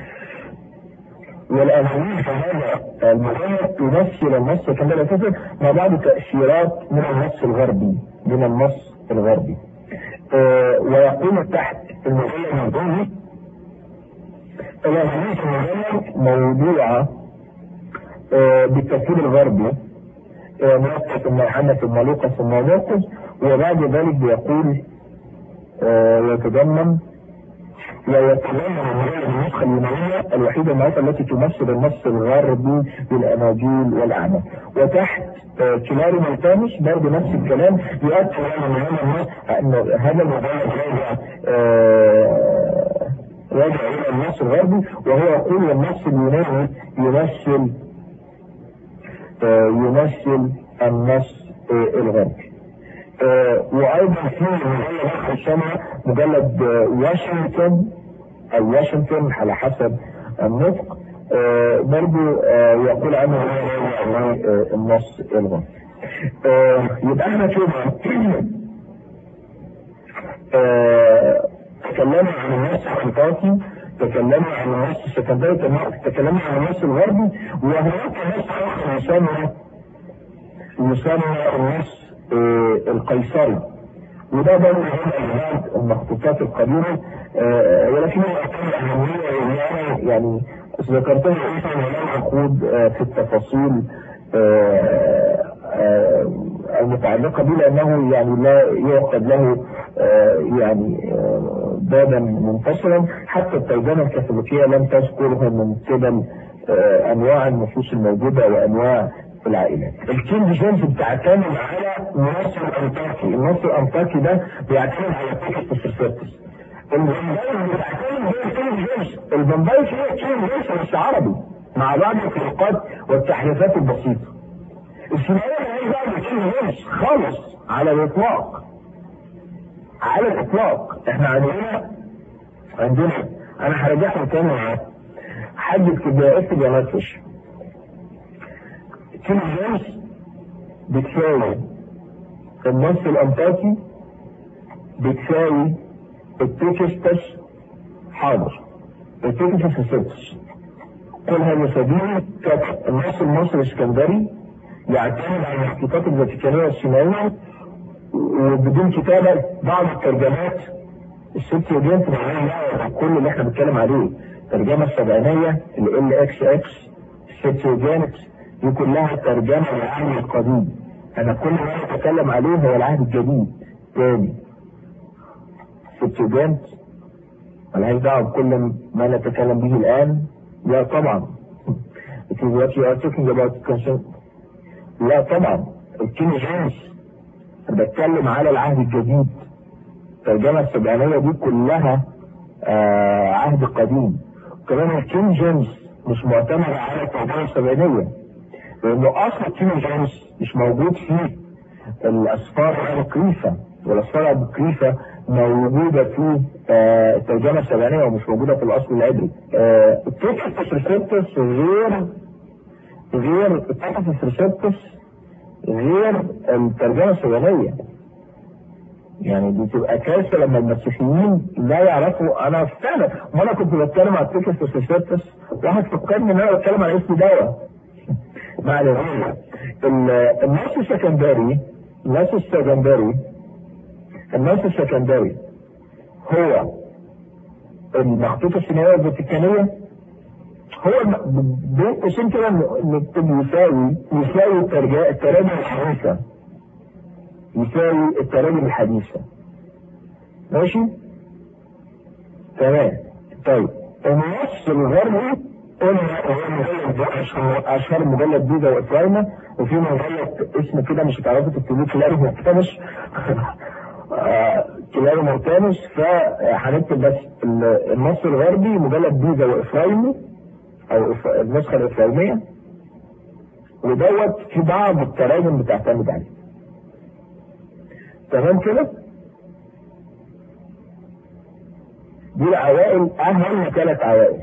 والأنانية في هذا المجلد تمثل النص كما لا تفهم مع بعض تأثيرات من النص الغربي من النص الغربي آه، ويقول تحت المجلد الغربي الأنانية المجلد موضوعة آه، بالتفكير الغربي آه، مركز ثم يوحنا ثم لوقا ثم مرقس وبعد ذلك بيقول آه، يتضمن ويتضمن المجلد النسخة اليونانية الوحيدة المعروفة التي تمثل النص الغربي بالأناجيل والأعمال وتحت آه، كلاري ملتامس برضه نفس الكلام يؤكد على ان هذا النص ان هذا المجلد راجع آه، راجع الى النص الغربي وهو يقول النص اليوناني يمثل آه، يمثل النص آه، الغربي آه، وايضا في مجلد اخر سنه مجلد آه، واشنطن او واشنطن على حسب النطق آه، برضو آه، يقول عنه هو راجع الى النص الغربي آه، يبقى احنا كده آه، تكلمنا عن النص الانطاكي تكلمنا عن النص السكندري تكلمنا عن النص الغربي وهناك نص اخر يسمى يسمى النص آه، القيصري وده برضه من بعض المخطوطات القديمه آه، ولكنه يعتمد اهميه يعني يعني ذكرتها مثلا ولم اخوض آه، في التفاصيل آه، آه، المتعلقه به لانه يعني لا يعقد له آه، يعني آه، بابا منفصلا حتى الترجمه الكاثوليكيه لم تذكره من قبل آه، انواع النصوص الموجوده وانواع العائلات. الكينج جيمس بتعتمد على النص الانطاكي، النص الانطاكي ده بيعتمد على تكست سيرسيتس. البمباي بتعتمد زي الكينج جيمس، البمباي فيها كينج جيمس بس عربي مع بعض الفروقات والتحريفات البسيطه. السيناريو مالهاش دعوه بالكينج جيمس خالص على الاطلاق. على الاطلاق احنا عندنا عندنا انا هرجعهم تاني معاك حد اكتب اكتب يا مدفش كينج جيمس بتساوي النص الانطاكي بتساوي التكستس حاضر التكستس السدس كل هذا سبيل كتب النص المصري الاسكندري يعتمد على المخطوطات الفاتيكانية والسينائية وبدون كتابة بعض الترجمات الست دي معناها كل اللي احنا بنتكلم عليه الترجمة السبعينية ال ال اكس اكس الست دي كلها ترجمة للعهد القديم انا كل ما اتكلم عليه هو العهد الجديد تاني الست ملهاش دعوة بكل ما نتكلم به الآن لا طبعا It is what you are talking about concern. لا طبعا الكينج جيمس بتكلم على العهد الجديد الترجمة السبعينية دي كلها آه عهد قديم وكمان الكينج جيمس مش معتمد على الترجمة السبعينية لأنه أصل الكينج جيمس مش موجود فيه الأسفار الكريفة والأسفار الأبوكريفة موجودة في آه، الترجمة السبعينية ومش موجودة في الأصل العبري. آه، التكسس ريسبتس غير غير التكسس ريسبتس غير الترجمة السبعينية. يعني دي تبقى كارثة لما المسيحيين لا يعرفوا أنا فعلا ما أنا كنت بتكلم على التكسس ريسبتس واحد فكرني إن أنا بتكلم على اسم دواء. ما علينا. ال- النص السكندري النص السكندري النص السكندري هو المخطوطة السينائية الفاتيكانية هو الم- بين قوسين كده نكتب يساوي يساوي الترجا- التراجم الحديثة يساوي التراجم الحديثة ماشي؟ تمام طيب النص الغربي قلنا هو مجلد أشهر- اشهر مجلد بيضا وافرايما وفي مجلد اسمه كده مش هتعرفوا تكتبوه كلاري مورتانس آه، كلاري مورتانس فهنكتب بس ال- النص الغربي مجلد بيضا وافرايمي او إف- النسخه الافرايميه ودوت في بعض التراجم بتعتمد عليه تمام كده؟ دي العوائل اهم ثلاث عوائل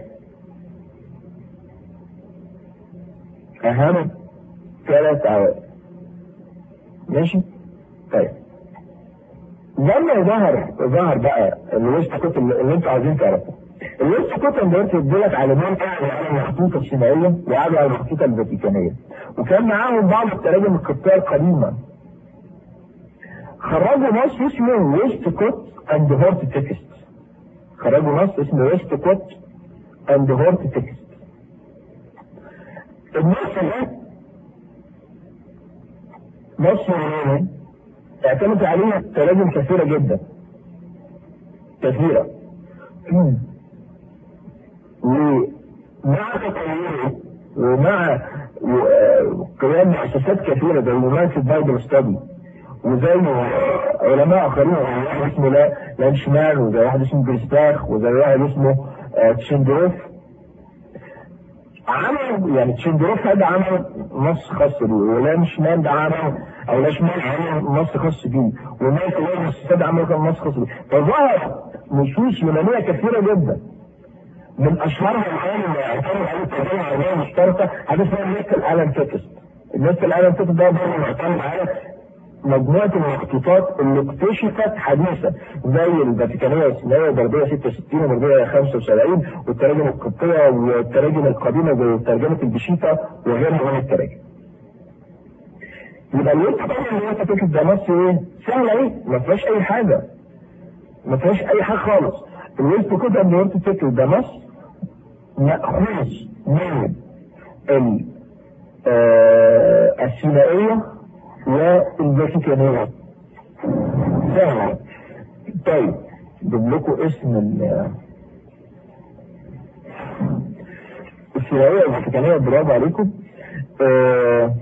اهم ثلاث عوائل ماشي طيب لما ظهر ظهر بقى الويست كوت اللي اللي انتوا عايزين تعرفوه الويست كوت اللي انت لك علمين قاعدوا على المخطوطه السينائيه وقعدوا على المخطوطه الفاتيكانيه وكان معاهم بعض التراجم القبطيه القديمه خرجوا نص اسمه ويست كوت اند هورت تكست خرجوا نص اسمه ويست كوت اند هورت تكست النص ده نص يوناني اعتمد عليه تراجم كثيرة جدا كثيرة ومع تطوره ومع و- قيام مؤسسات كثيرة زي مؤسسة بايبل ستادي وزي علماء اخرين زي واحد اسمه لا لانشمان وزي واحد اسمه جريستاخ وزي واحد اسمه آه، تشندروف عمل يعني تشندروف هذا عمل نص خاص بيه ولانشمان ده عمل او لانشمان عمل نص خاص بيه ومايكل ويرنس ده عمل كان نص خاص بيه فظهر نصوص يونانيه كثيره جدا من اشهرها الان اللي يعتمد عليه الترجمه العربيه المشتركه حاجه اسمها نيكل الان تكست النيكل الان تكست ده برضه معتمد على مجموعة المخطوطات اللي اكتشفت حديثا زي الفاتيكانية الإسلامية وبردية 66 وبردية 75 والتراجم القبطية والتراجم القديمة زي ترجمة البشيطة وغيرها من التراجم. يبقى الوقت طبعا اللي انت فكرة ده نص ايه؟ سهلة ايه؟ ما فيهاش أي حاجة. ما فيهاش أي حاجة خالص. الوقت كده اللي انت فكرة ده نص مأخوذ من ال آه، السينائية والفاتيكانية سهل طيب جيب لكم اسم ال السينائية والفاتيكانية برافو عليكم آه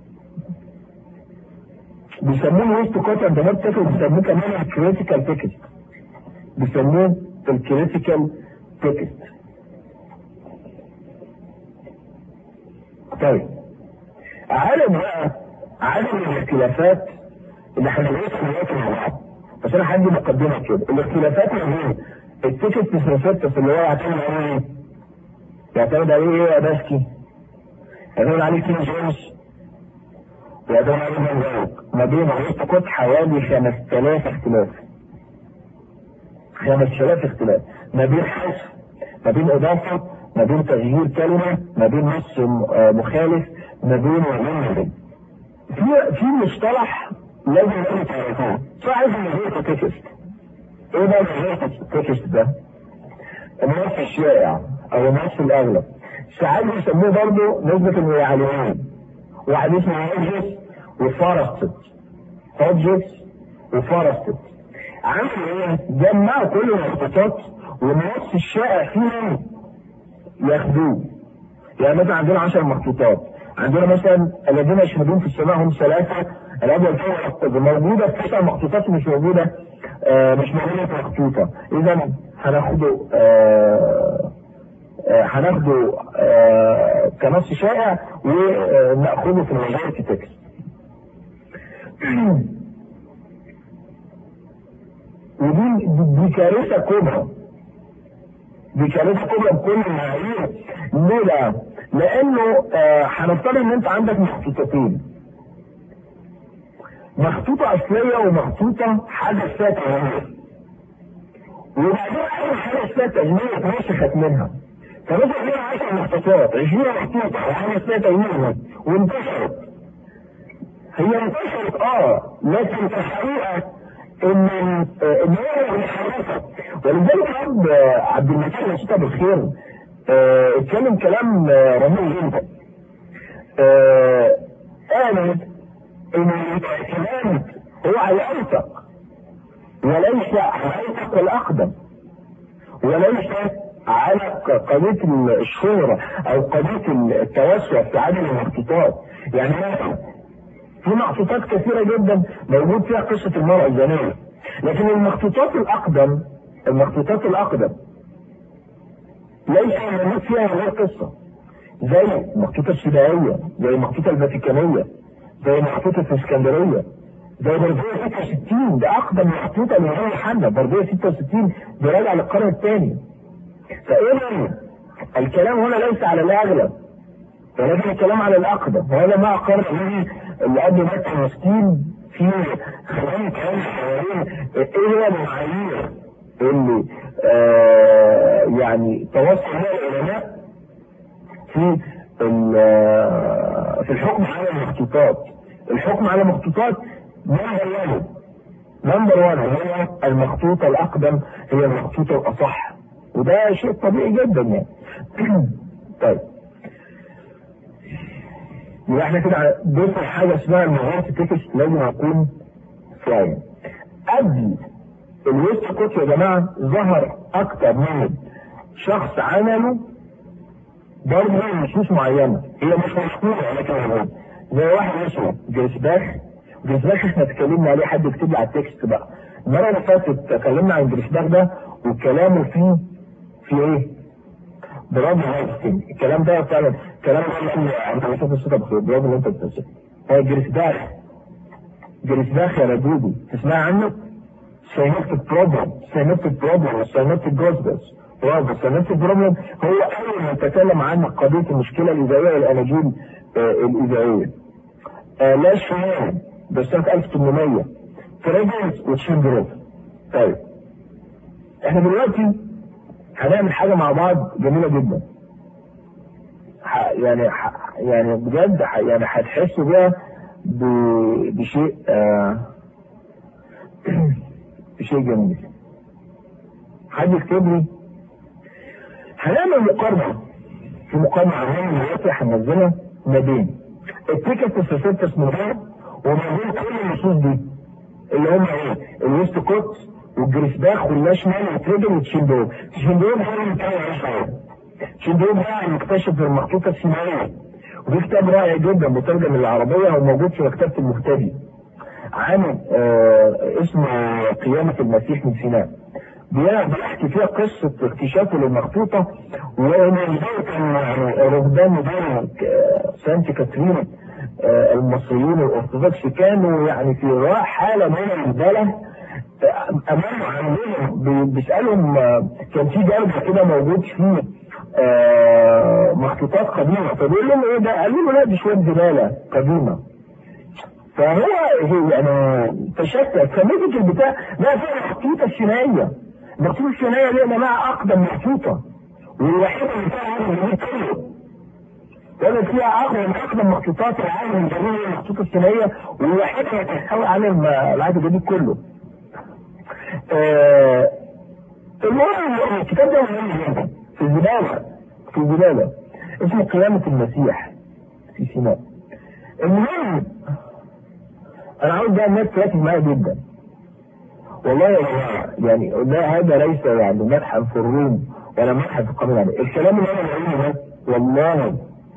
بيسموه ويست كوت اند نوت تكست بيسموه كمان الكريتيكال تكست بيسموه الكريتيكال تكست طيب عالم بقى عدم الاختلافات اللي هندرسها دلوقتي مع بعض بس انا عندي مقدمه كده الاختلافات ما بين التيكت سيرفيتس اللي هو يعتمد عليه ايه؟ يعتمد عليه ايه يا باسكي؟ يعتمد عليه كين جيمس ويعتمد عليه فان دايك ما بين عروسة كوت حوالي 5000 اختلاف 5000 اختلاف ما بين حذف ما بين اضافه ما بين تغيير كلمه ما بين نص آه، مخالف ما بين وما بين في في مصطلح لازم انتوا تعرفوه صاحب نظريه تكست ايه بقى نظريه التكست ده؟ النص الشائع او النص الاغلب ساعات بيسموه برضه نسبة الميعاليين واحد اسمه هوجس وفارستد هوجس وفارستد عملوا ايه؟ جمعوا كل المخطوطات والنص الشائع فيهم ياخدوه يعني مثلا عندنا 10 مخطوطات عندنا مثلا الذين يشهدون في السماء هم ثلاثة الأب والكون موجودة في تسع مخطوطات مش موجودة آه مش موجودة في مخطوطة إذا هناخده آه آه هناخده آه كنص شائع وناخده في المجال تكست ودي دي, دي كارثه كبرى دي كارثه كبرى بكل المعايير ليه بقى؟ لانه آه، هنفترض ان انت عندك مخطوطتين مخطوطه اصليه ومخطوطه حدث فيها تغيير وبعدين اول حاجه فيها تجميع اتنسخت منها فنسخ منها 10 مخطوطات 20 مخطوطه وحاجه فيها تجميع وانتشرت هي انتشرت اه لكن في الحقيقه ان آه، ان هي محرفه ولذلك عبد عبد المجيد مسيطه بالخير آه، اتكلم كلام آه، رهيب جدا آه، قال ان الاعتماد هو على الاوثق وليس على الاوثق والاقدم وليس على قضيه الشهره او قضيه التوسع في عدد المخطوطات يعني مثلا في مخطوطات كثيره جدا موجود فيها قصه المراه الزانيه لكن المخطوطات الاقدم المخطوطات الاقدم ليس موجود فيها غير قصه زي المخطوطه السباعيه زي المخطوطه الفاتيكانيه زي المخطوطه الاسكندريه زي برديه 66 ده اقدم مخطوطه لمريم محمد برديه 66 دي راجعه للقرن الثاني فاذا الكلام هنا ليس على الاغلب ولكن الكلام على الاقدم وهذا ما اقر به اللي قبل مكه مسكين في خلال كلام حوالين ايه هو المعايير اللي آه يعني توصل لها العلماء في ال- في الحكم على المخطوطات الحكم على المخطوطات نمبر 1 نمبر 1 هي المخطوطه الاقدم هي المخطوطه الاصح وده شيء طبيعي جدا يعني طيب يبقى احنا كده ضيف حاجه اسمها المهارات التكست لازم اكون فاهم قبل الويست كوت يا جماعه ظهر اكتر من شخص عمله برضه هي نصوص معينه هي مش مشهوره ولكن موجوده زي واحد اسمه جريسباخ جريسباخ احنا اتكلمنا عليه حد يكتب لي على التكست بقى المره اللي فاتت اتكلمنا عن جريسباخ ده وكلامه فيه في ايه؟ برافو عليك الكلام ده فعلا الكلام ده اللي انت بتشوف الصوت بخير برافو اللي انت بتمسكه هو جريسباخ جريسباخ يا ردودي تسمع عنه؟ سينوبتيك بروبلم سينوبتيك بروبلم سينوبتيك جوزبس برافو سينوبتيك بروبلم هو اول من تكلم عن قضيه المشكله الاذاعيه والاناجيل آه الاذاعيه آه لا شمال ده سنه 1800 فريدنس وتشندروف طيب احنا دلوقتي هنعمل حاجه مع بعض جميله جدا ح- يعني ح- يعني بجد ح- يعني هتحسوا بيها ب- بشيء آه بشيء جميل حد يكتب لي هنعمل مقارنه في مقارنه عامه دلوقتي هننزلها ما بين التيكت السوسيتس من بعض وما بين كل النصوص دي اللي هم ايه؟ الويست كوت والجريسباخ والناشونال والتريدر والتشيندروب تشيندروب هو اللي كان عايش معاهم تشيندروب هو اللي مكتشف المخطوطه السينائيه وفي كتاب رائع جدا مترجم للعربيه وموجود في مكتبه المهتدي عن آه اسمه قيامه المسيح من سيناء بيحكي فيها قصة اكتشافه للمخطوطة وإن ازاي كان يعني رهبان مدينة سانت كاترين آه، المصريين الأرثوذكس كانوا يعني في رواء حالة من البلد أمام عندهم بي- بيسألهم آه، كان في جرد كده موجود فيه آه، مخطوطات قديمة فبيقول لهم إيه ده؟ قالوا له لا دي شوية زبالة قديمة فهو هو يعني تشتت فمسك البتاع لا في مخطوطة السينائية المخطوطة السينائية دي يا جماعة أقدم مخطوطة والوحيدة اللي فيها هذا الجميل كله ولا فيها أقدم من أقدم مخطوطات العالم الجميل هي المخطوطة السينائية والوحيدة اللي تحتوي على الم- العهد الجديد كله. آه المهم الكتاب ده مهم جدا في الزبالة في الزبالة اسمه قيامة المسيح في سيناء. المهم انا عاوز بقى الناس تركز معايا جدا والله يا جماعه يعني ده هذا ليس يعني مدحا في الروم ولا مدحا في القانون يعني الكلام اللي انا بقوله ده والله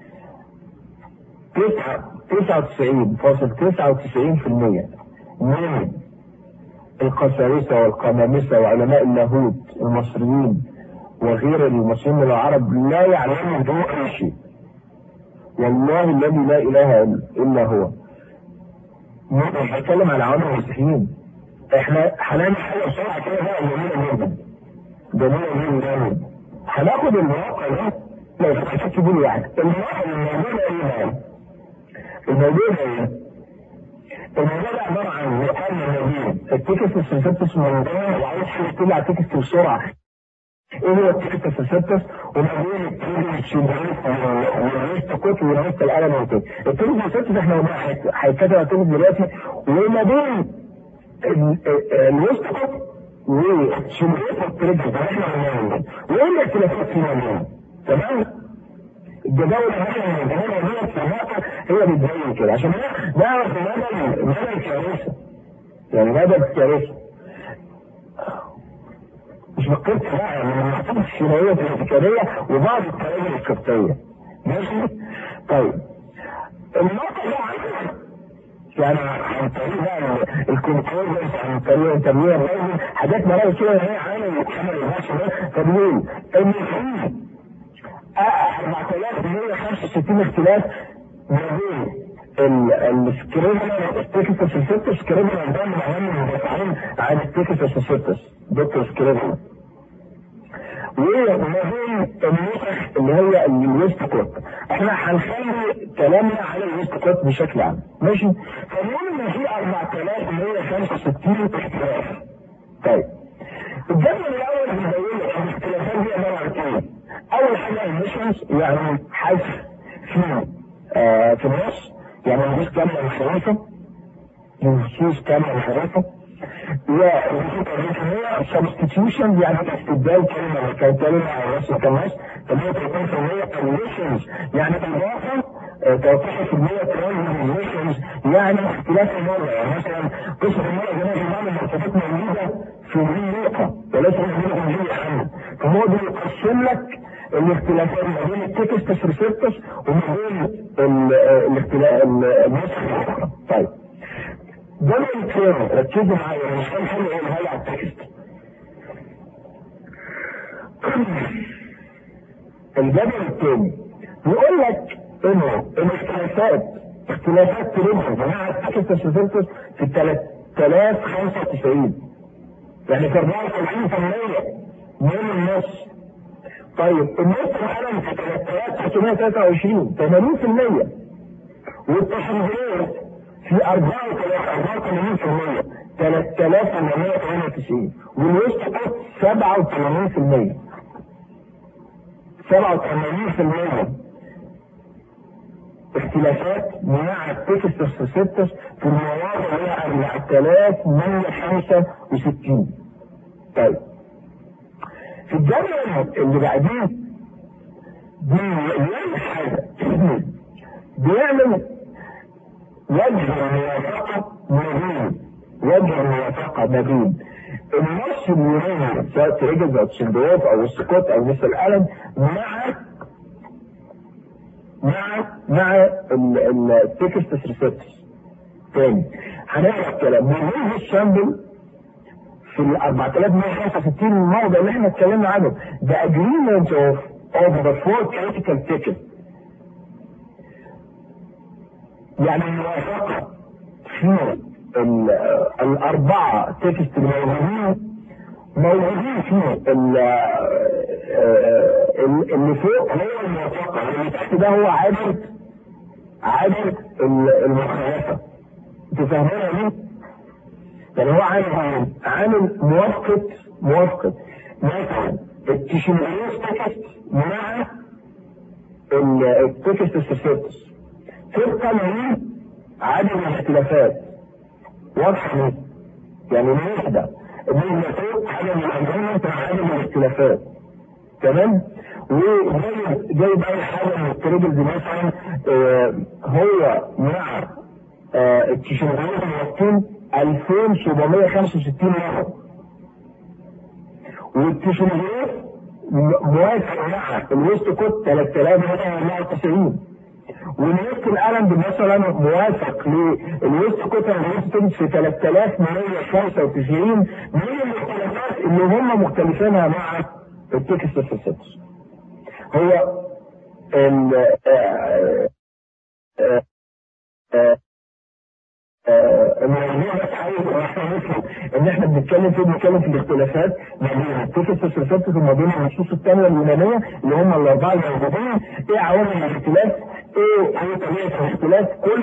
99.99% من القساوسة والقمامسة وعلماء اللاهوت المصريين وغير المصريين من العرب لا يعلمون به أي شيء والله الذي لا إله إلا هو مش بتكلم على عوام المسيحيين احنا هنعمل حاجه بسرعه كده بقى جميله جدا جميله جدا هناخد المواقع ده لو فتحت دول واحد المواقع الموجوده ايه بقى؟ الموجوده ايه؟ الموضوع ده عباره عن مقام موجود التكست السنسبتس موجود وعايز حاجه تطلع تكست بسرعه ايه هو التكست السنسبتس وما بين التريد الشماليات والريست كوت والريست القلم وكده التريد السنسبتس احنا هيتكتب على دلوقتي وما بين الوسط كوت وشماليات التريد ده احنا عملنا وايه الاختلافات فيما تمام؟ الجداول اللي الجداول دي في الواقع هي بتبين كده عشان نعرف مدى مدى الكارثه يعني مدى الكارثه مش بقيت بقى يعني من المحطوط الشراية الارتكابية وبعض التراجم الكبتية ماشي؟ طيب النقطة بقى يعني عن طريق بقى الكونكورنس عن طريق التنوير الرئيسي حاجات مراجع كده هي عامل الحمل البشري ده تدوين ان في 4165 اختلاف ما بين السكريبنر التكست السيستس سكريبنر ده من اهم المدافعين عن التكست السيستس دكتور سكريبنر وما بين النسخ اللي هي الويست كوت احنا هنخلي كلامنا على الويست كوت بشكل عام ماشي فنقول ان في 4165 اختلاف طيب الجدول الاول بيبين لك الاختلافات دي عباره عن ايه؟ اول حاجه الميشنز يعني حذف في آه في النص يعني نصوص كامله انحرافه نصوص كامله انحرافه والنصوص الرسميه سبستيتيوشن يعني استبدال كلمه مكان كلمه على راس مكان نص 38% كونditions يعني اضافه 13% ترانزيشنز يعني اختلاف المره يعني مثلا قصه المره زي ما بعض المرتبات موجوده في نقطه وليس موجوده في عنه فهو بيقسم لك الاختلافات ما بين التكست ريسبتس وما بين الاختلاف النسخ الاخرى طيب ده الكلام ركزوا معايا مش كان حلو ايه على التكست الجدول الثاني يقول لك انه الاختلافات اختلافات تريبل مع التكست ريسبتس في 3095 يعني في 74% من النص طيب النص العالم في 3323 80% والتحريرات في 84% 3898 والوسط كوت 87% 87% اختلافات مع التكست السيستس في المواضع اللي هي 4165 طيب في الجدول اللي بعديه بيعمل حاجه بيعمل وجه الموافقه ما بين وجه الموافقه ما بين النص اليوناني سواء تريجز او تشندوف او السكوت او مثل القلم مع مع مع التكست ريسبتس تاني هنعرف كلام من هذا السامبل في ال 4165 موضع اللي احنا اتكلمنا عنه the agreement of of the four critical tickets يعني الموافقة في الأربعة تكست الموجودين موجودين في اللي فوق هو الموافقة واللي تحت ده هو عدد عدد المخالفة انتوا فاهمين ليه؟ يعني هو عامل عامل موافقة موافقة مثلا التشماليس تكست مع التكست السيرتس طبقا لعدد الاختلافات واضحة يعني النسبة بين فوق عدد الأجرامات مع عدد الاختلافات تمام؟ وجايب جايب أي حاجة من التريبلز مثلا آه هو مع آه التشماليس الموافقين 2765 مرة والتشماليات موافق مع الويست كوت 3094 والويست القلم مثلا موافق للويست كوت الويست في 3195 من الاختلافات اللي هم مختلفينها مع التكست السيتس هو ال آه، الموضوع بس عايز ان احنا نفهم ان احنا بنتكلم في بنتكلم في الاختلافات ما بين التكست السلسلة وما بين النصوص الثانيه اليونانيه اللي هم الاربعه الموجودين ايه عوامل الاختلاف ايه ايه طبيعه الاختلاف كل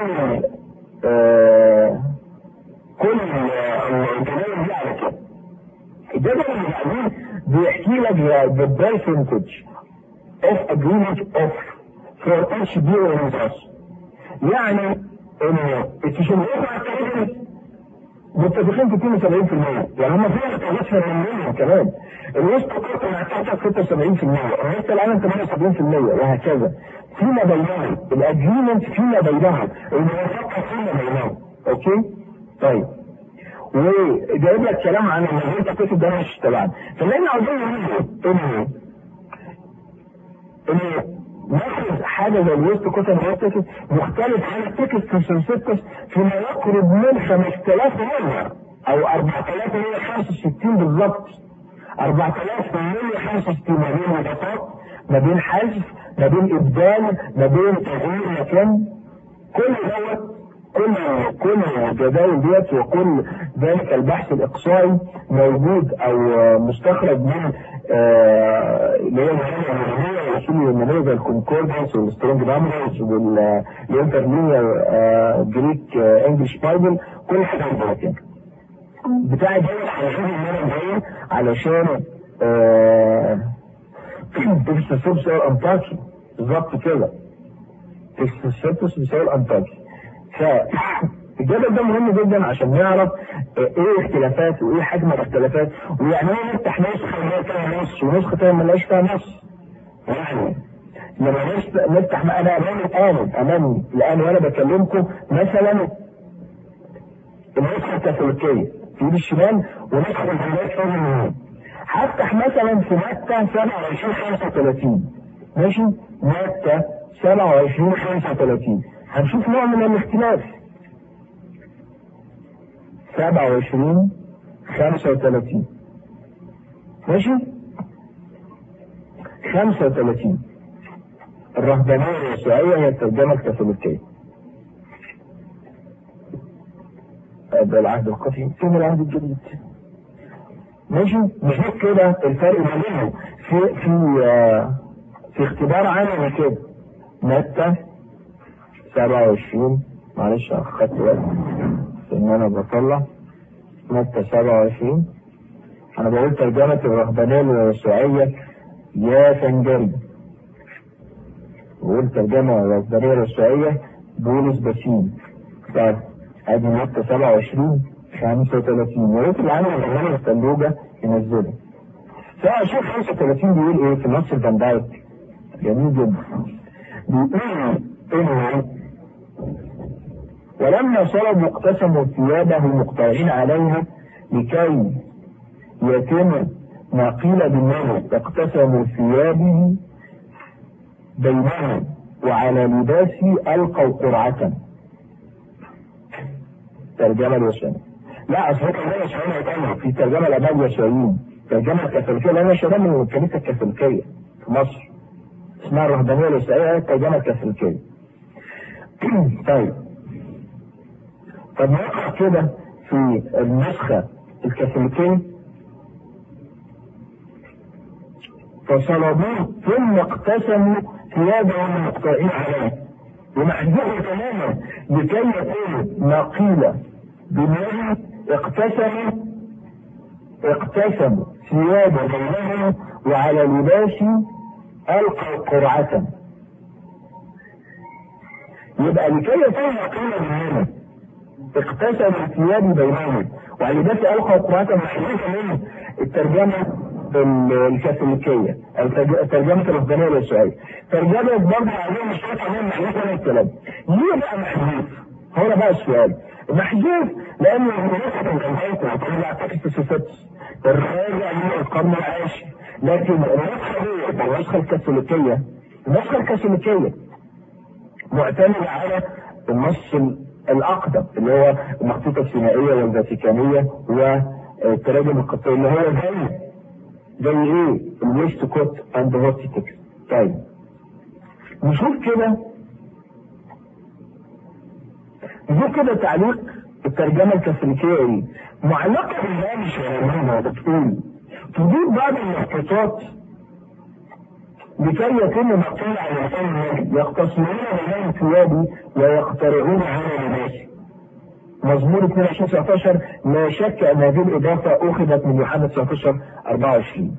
آه كل الجدول دي على كده الجدول اللي بعدين بيحكي لك the percentage of agreement of for each deal in us يعني ان التشريعات مع التاريخ متفقين في 72% يعني هم فيها اختلاف منهم كمان الوسط قطع مع التحت 76% الوسط العالم 78% وهكذا فيما بينهم الاجريمنت فيما بينهم الموافقه فيما بينهم اوكي طيب وجايب لك كلام عن النظريه التكتب ده مش تبعنا فاللي احنا عاوزين نقوله ان ان ناخد حاجه زي الويست كوتن تكست مختلف عن التكست سنسيتس فيما يقرب من 5000 مره او 4165 بالظبط 4165 ما بين نقاط ما بين حذف ما بين ابدال ما بين تغيير مكان كل دوت كل كل الجداول ديت وكل ذلك البحث الاقصائي موجود او مستخرج من اللي هي المعلوميه والاصول اليونانيه زي الكونكوردنس والسترونج نمبرز والانترلينير جريك انجلش بايبل كل حاجه عندنا كده بتاع دول علشان ان انا جاي علشان تكست السبس انتاكي بالظبط كده تكست السبس بيساوي انتاكي فالجدل ده مهم جدا عشان نعرف ايه الاختلافات وايه حجم الاختلافات ويعني ايه نفتح نسخه ونلاقي فيها نص ونسخه ثانيه ما نلاقيش فيها نص يعني لما نفتح ما انا امام الان امامي الان وانا بكلمكم مثلا النسخه الكاثوليكيه في ايد الشمال ونسخه الهندسه فوق اليمين هفتح مثلا في متى 27 35 ماشي متى 27 35 هنشوف نوع من الاختلاف 27 35 ماشي 35 الرهبانية اليسوعية هي الترجمة الكاثوليكية ده العهد القديم فين العهد الجديد ماشي نشوف كده الفرق ما بينهم في في آه في اختبار عملي كده متى 27 معلش اخدت وقت ان انا بطلع متى 27 انا بقول ترجمة الرهبانية اليسوعية يا فنجري بقول ترجمة الرهبانية اليسوعية بولس بسيم طيب ادي متى 27 35 يا ريت العالم الأغاني الثلوجة ينزلها فأشوف 35 بيقول ايه في نص البندايك جميل جدا بيقول انه ولما صلبوا اقتسموا ثيابه مقترعين عليها لكي يتم ما قيل بالنبي اقتسموا ثيابه بينهم وعلى لباسي القوا قرعة ترجمة الوسام لا اصل هو ترجمة الوسام تانية في ترجمة الاباء اليسوعيين ترجمة الكاثوليكية لان شباب من الكنيسة الكاثوليكية في مصر اسمها الرهبانية اليسوعية الترجمة الكاثوليكية طيب طب نقرا كده في النسخة الكاثوليكية فصلبوه ثم اقتسموا ثيابهم المقطعين عليه ومحذوه تماما لكي يكون ما قيل بالنبي اقتسموا اقتسموا ثياب بينهم وعلى لباس القوا قرعة يبقى لكي يكون ما قيل بالنبي اقتسموا ثياب بينهم وعلى لباس القوا قرعة محذوفة من الترجمة الكاثوليكية او ترجمة الرهبانية اليسوعية ترجمة برضه عليهم مش عارف عليهم محذوف ولا الكلام ليه بقى محذوف؟ هو ده بقى السؤال محذوف لان النسخة الجمهورية طلع تكست سوسيتس الراجع من القرن العاشر لكن النسخة دي النسخة الكاثوليكية النسخة الكاثوليكية معتمدة على النص الاقدم اللي هو المخطوطة السينائية والفاتيكانية والتراجم القبطية اللي هو زي زي ايه الويست كوت اند هورتيكس طيب نشوف كده نشوف كده تعليق الترجمة الكاثوليكية ايه؟ معلقة بالهامش والأمانة بتقول تضيف بعض المخطوطات لكي يتم مقتول على لسان المجد يقتصرون بين ثيابي ويقترعون على لباسي مزمور 22 19 لا شك ان هذه الاضافه اخذت من يوحنا 19 24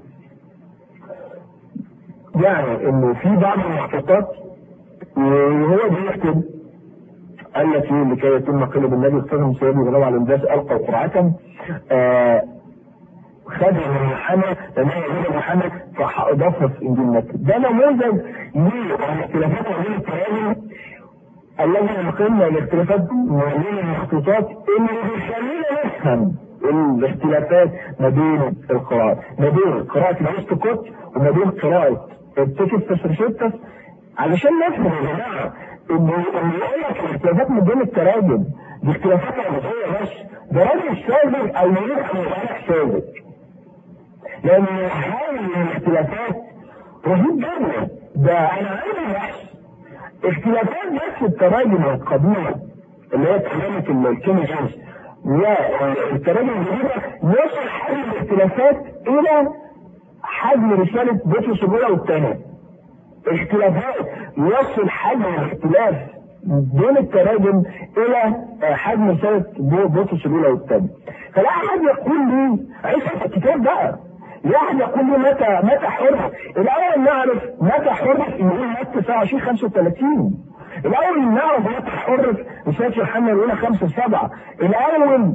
يعني انه في بعض المخطوطات وهو بيكتب التي لكي يتم قلب النبي اختارهم سيدي ولو على الناس القوا قرعه آه خدها من يوحنا لما يقول يوحنا فاضافها في انجيل متى ده نموذج للاختلافات ما بين التراجم الذي ينقلنا الاختلافات ما بين المخطوطات اللي بيخلينا نفهم الاختلافات ما بين القراءات ما بين قراءة الوسط كوت وما بين قراءة التكستس ريشيتس علشان نفهم يا جماعة ان ان يقول لك الاختلافات ما بين التراجم دي اختلافات عربية بس ده راجل ساذج او يريد ان يبقى ساذج لان هذه الاختلافات رهيب جدا ده انا عندي بحث اختلافات بس التراجم القديمه اللي هي ترجمه الكيني جيمس والتراجم الجديده يصل حجم الاختلافات الى حجم رساله بطرس الاولى والثانيه اختلافات يصل حجم الاختلاف بين التراجم الى حجم رساله بطرس الاولى والثانيه فلا احد يقول لي عيش الكتاب بقى لا احد يقول لي متى متى حرف الاول نعرف متى حرف انجيل متى 27 35 الاول نعرف متى حرف رساله يوحنا الاولى 5 7 الاول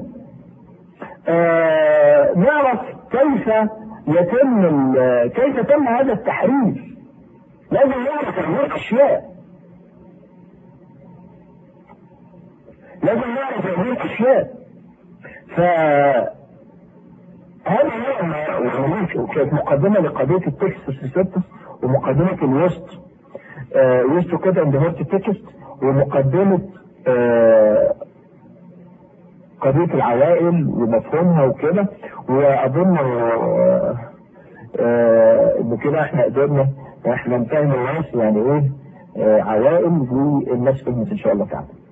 آه نعرف كيف يتم كيف تم هذا التحريف لازم نعرف هذه الاشياء لازم نعرف هذه الاشياء ف هذا هو كانت مقدمة لقضية التكست سيستس ومقدمة الوسط آه وسط كده عند هورت التكست ومقدمة آه قضية العوائل ومفهومها وكده وأظن آه آه إن كده إحنا قدرنا إحنا نفهم الناس يعني إيه آه عوائل والناس فهمت إن شاء الله تعالى.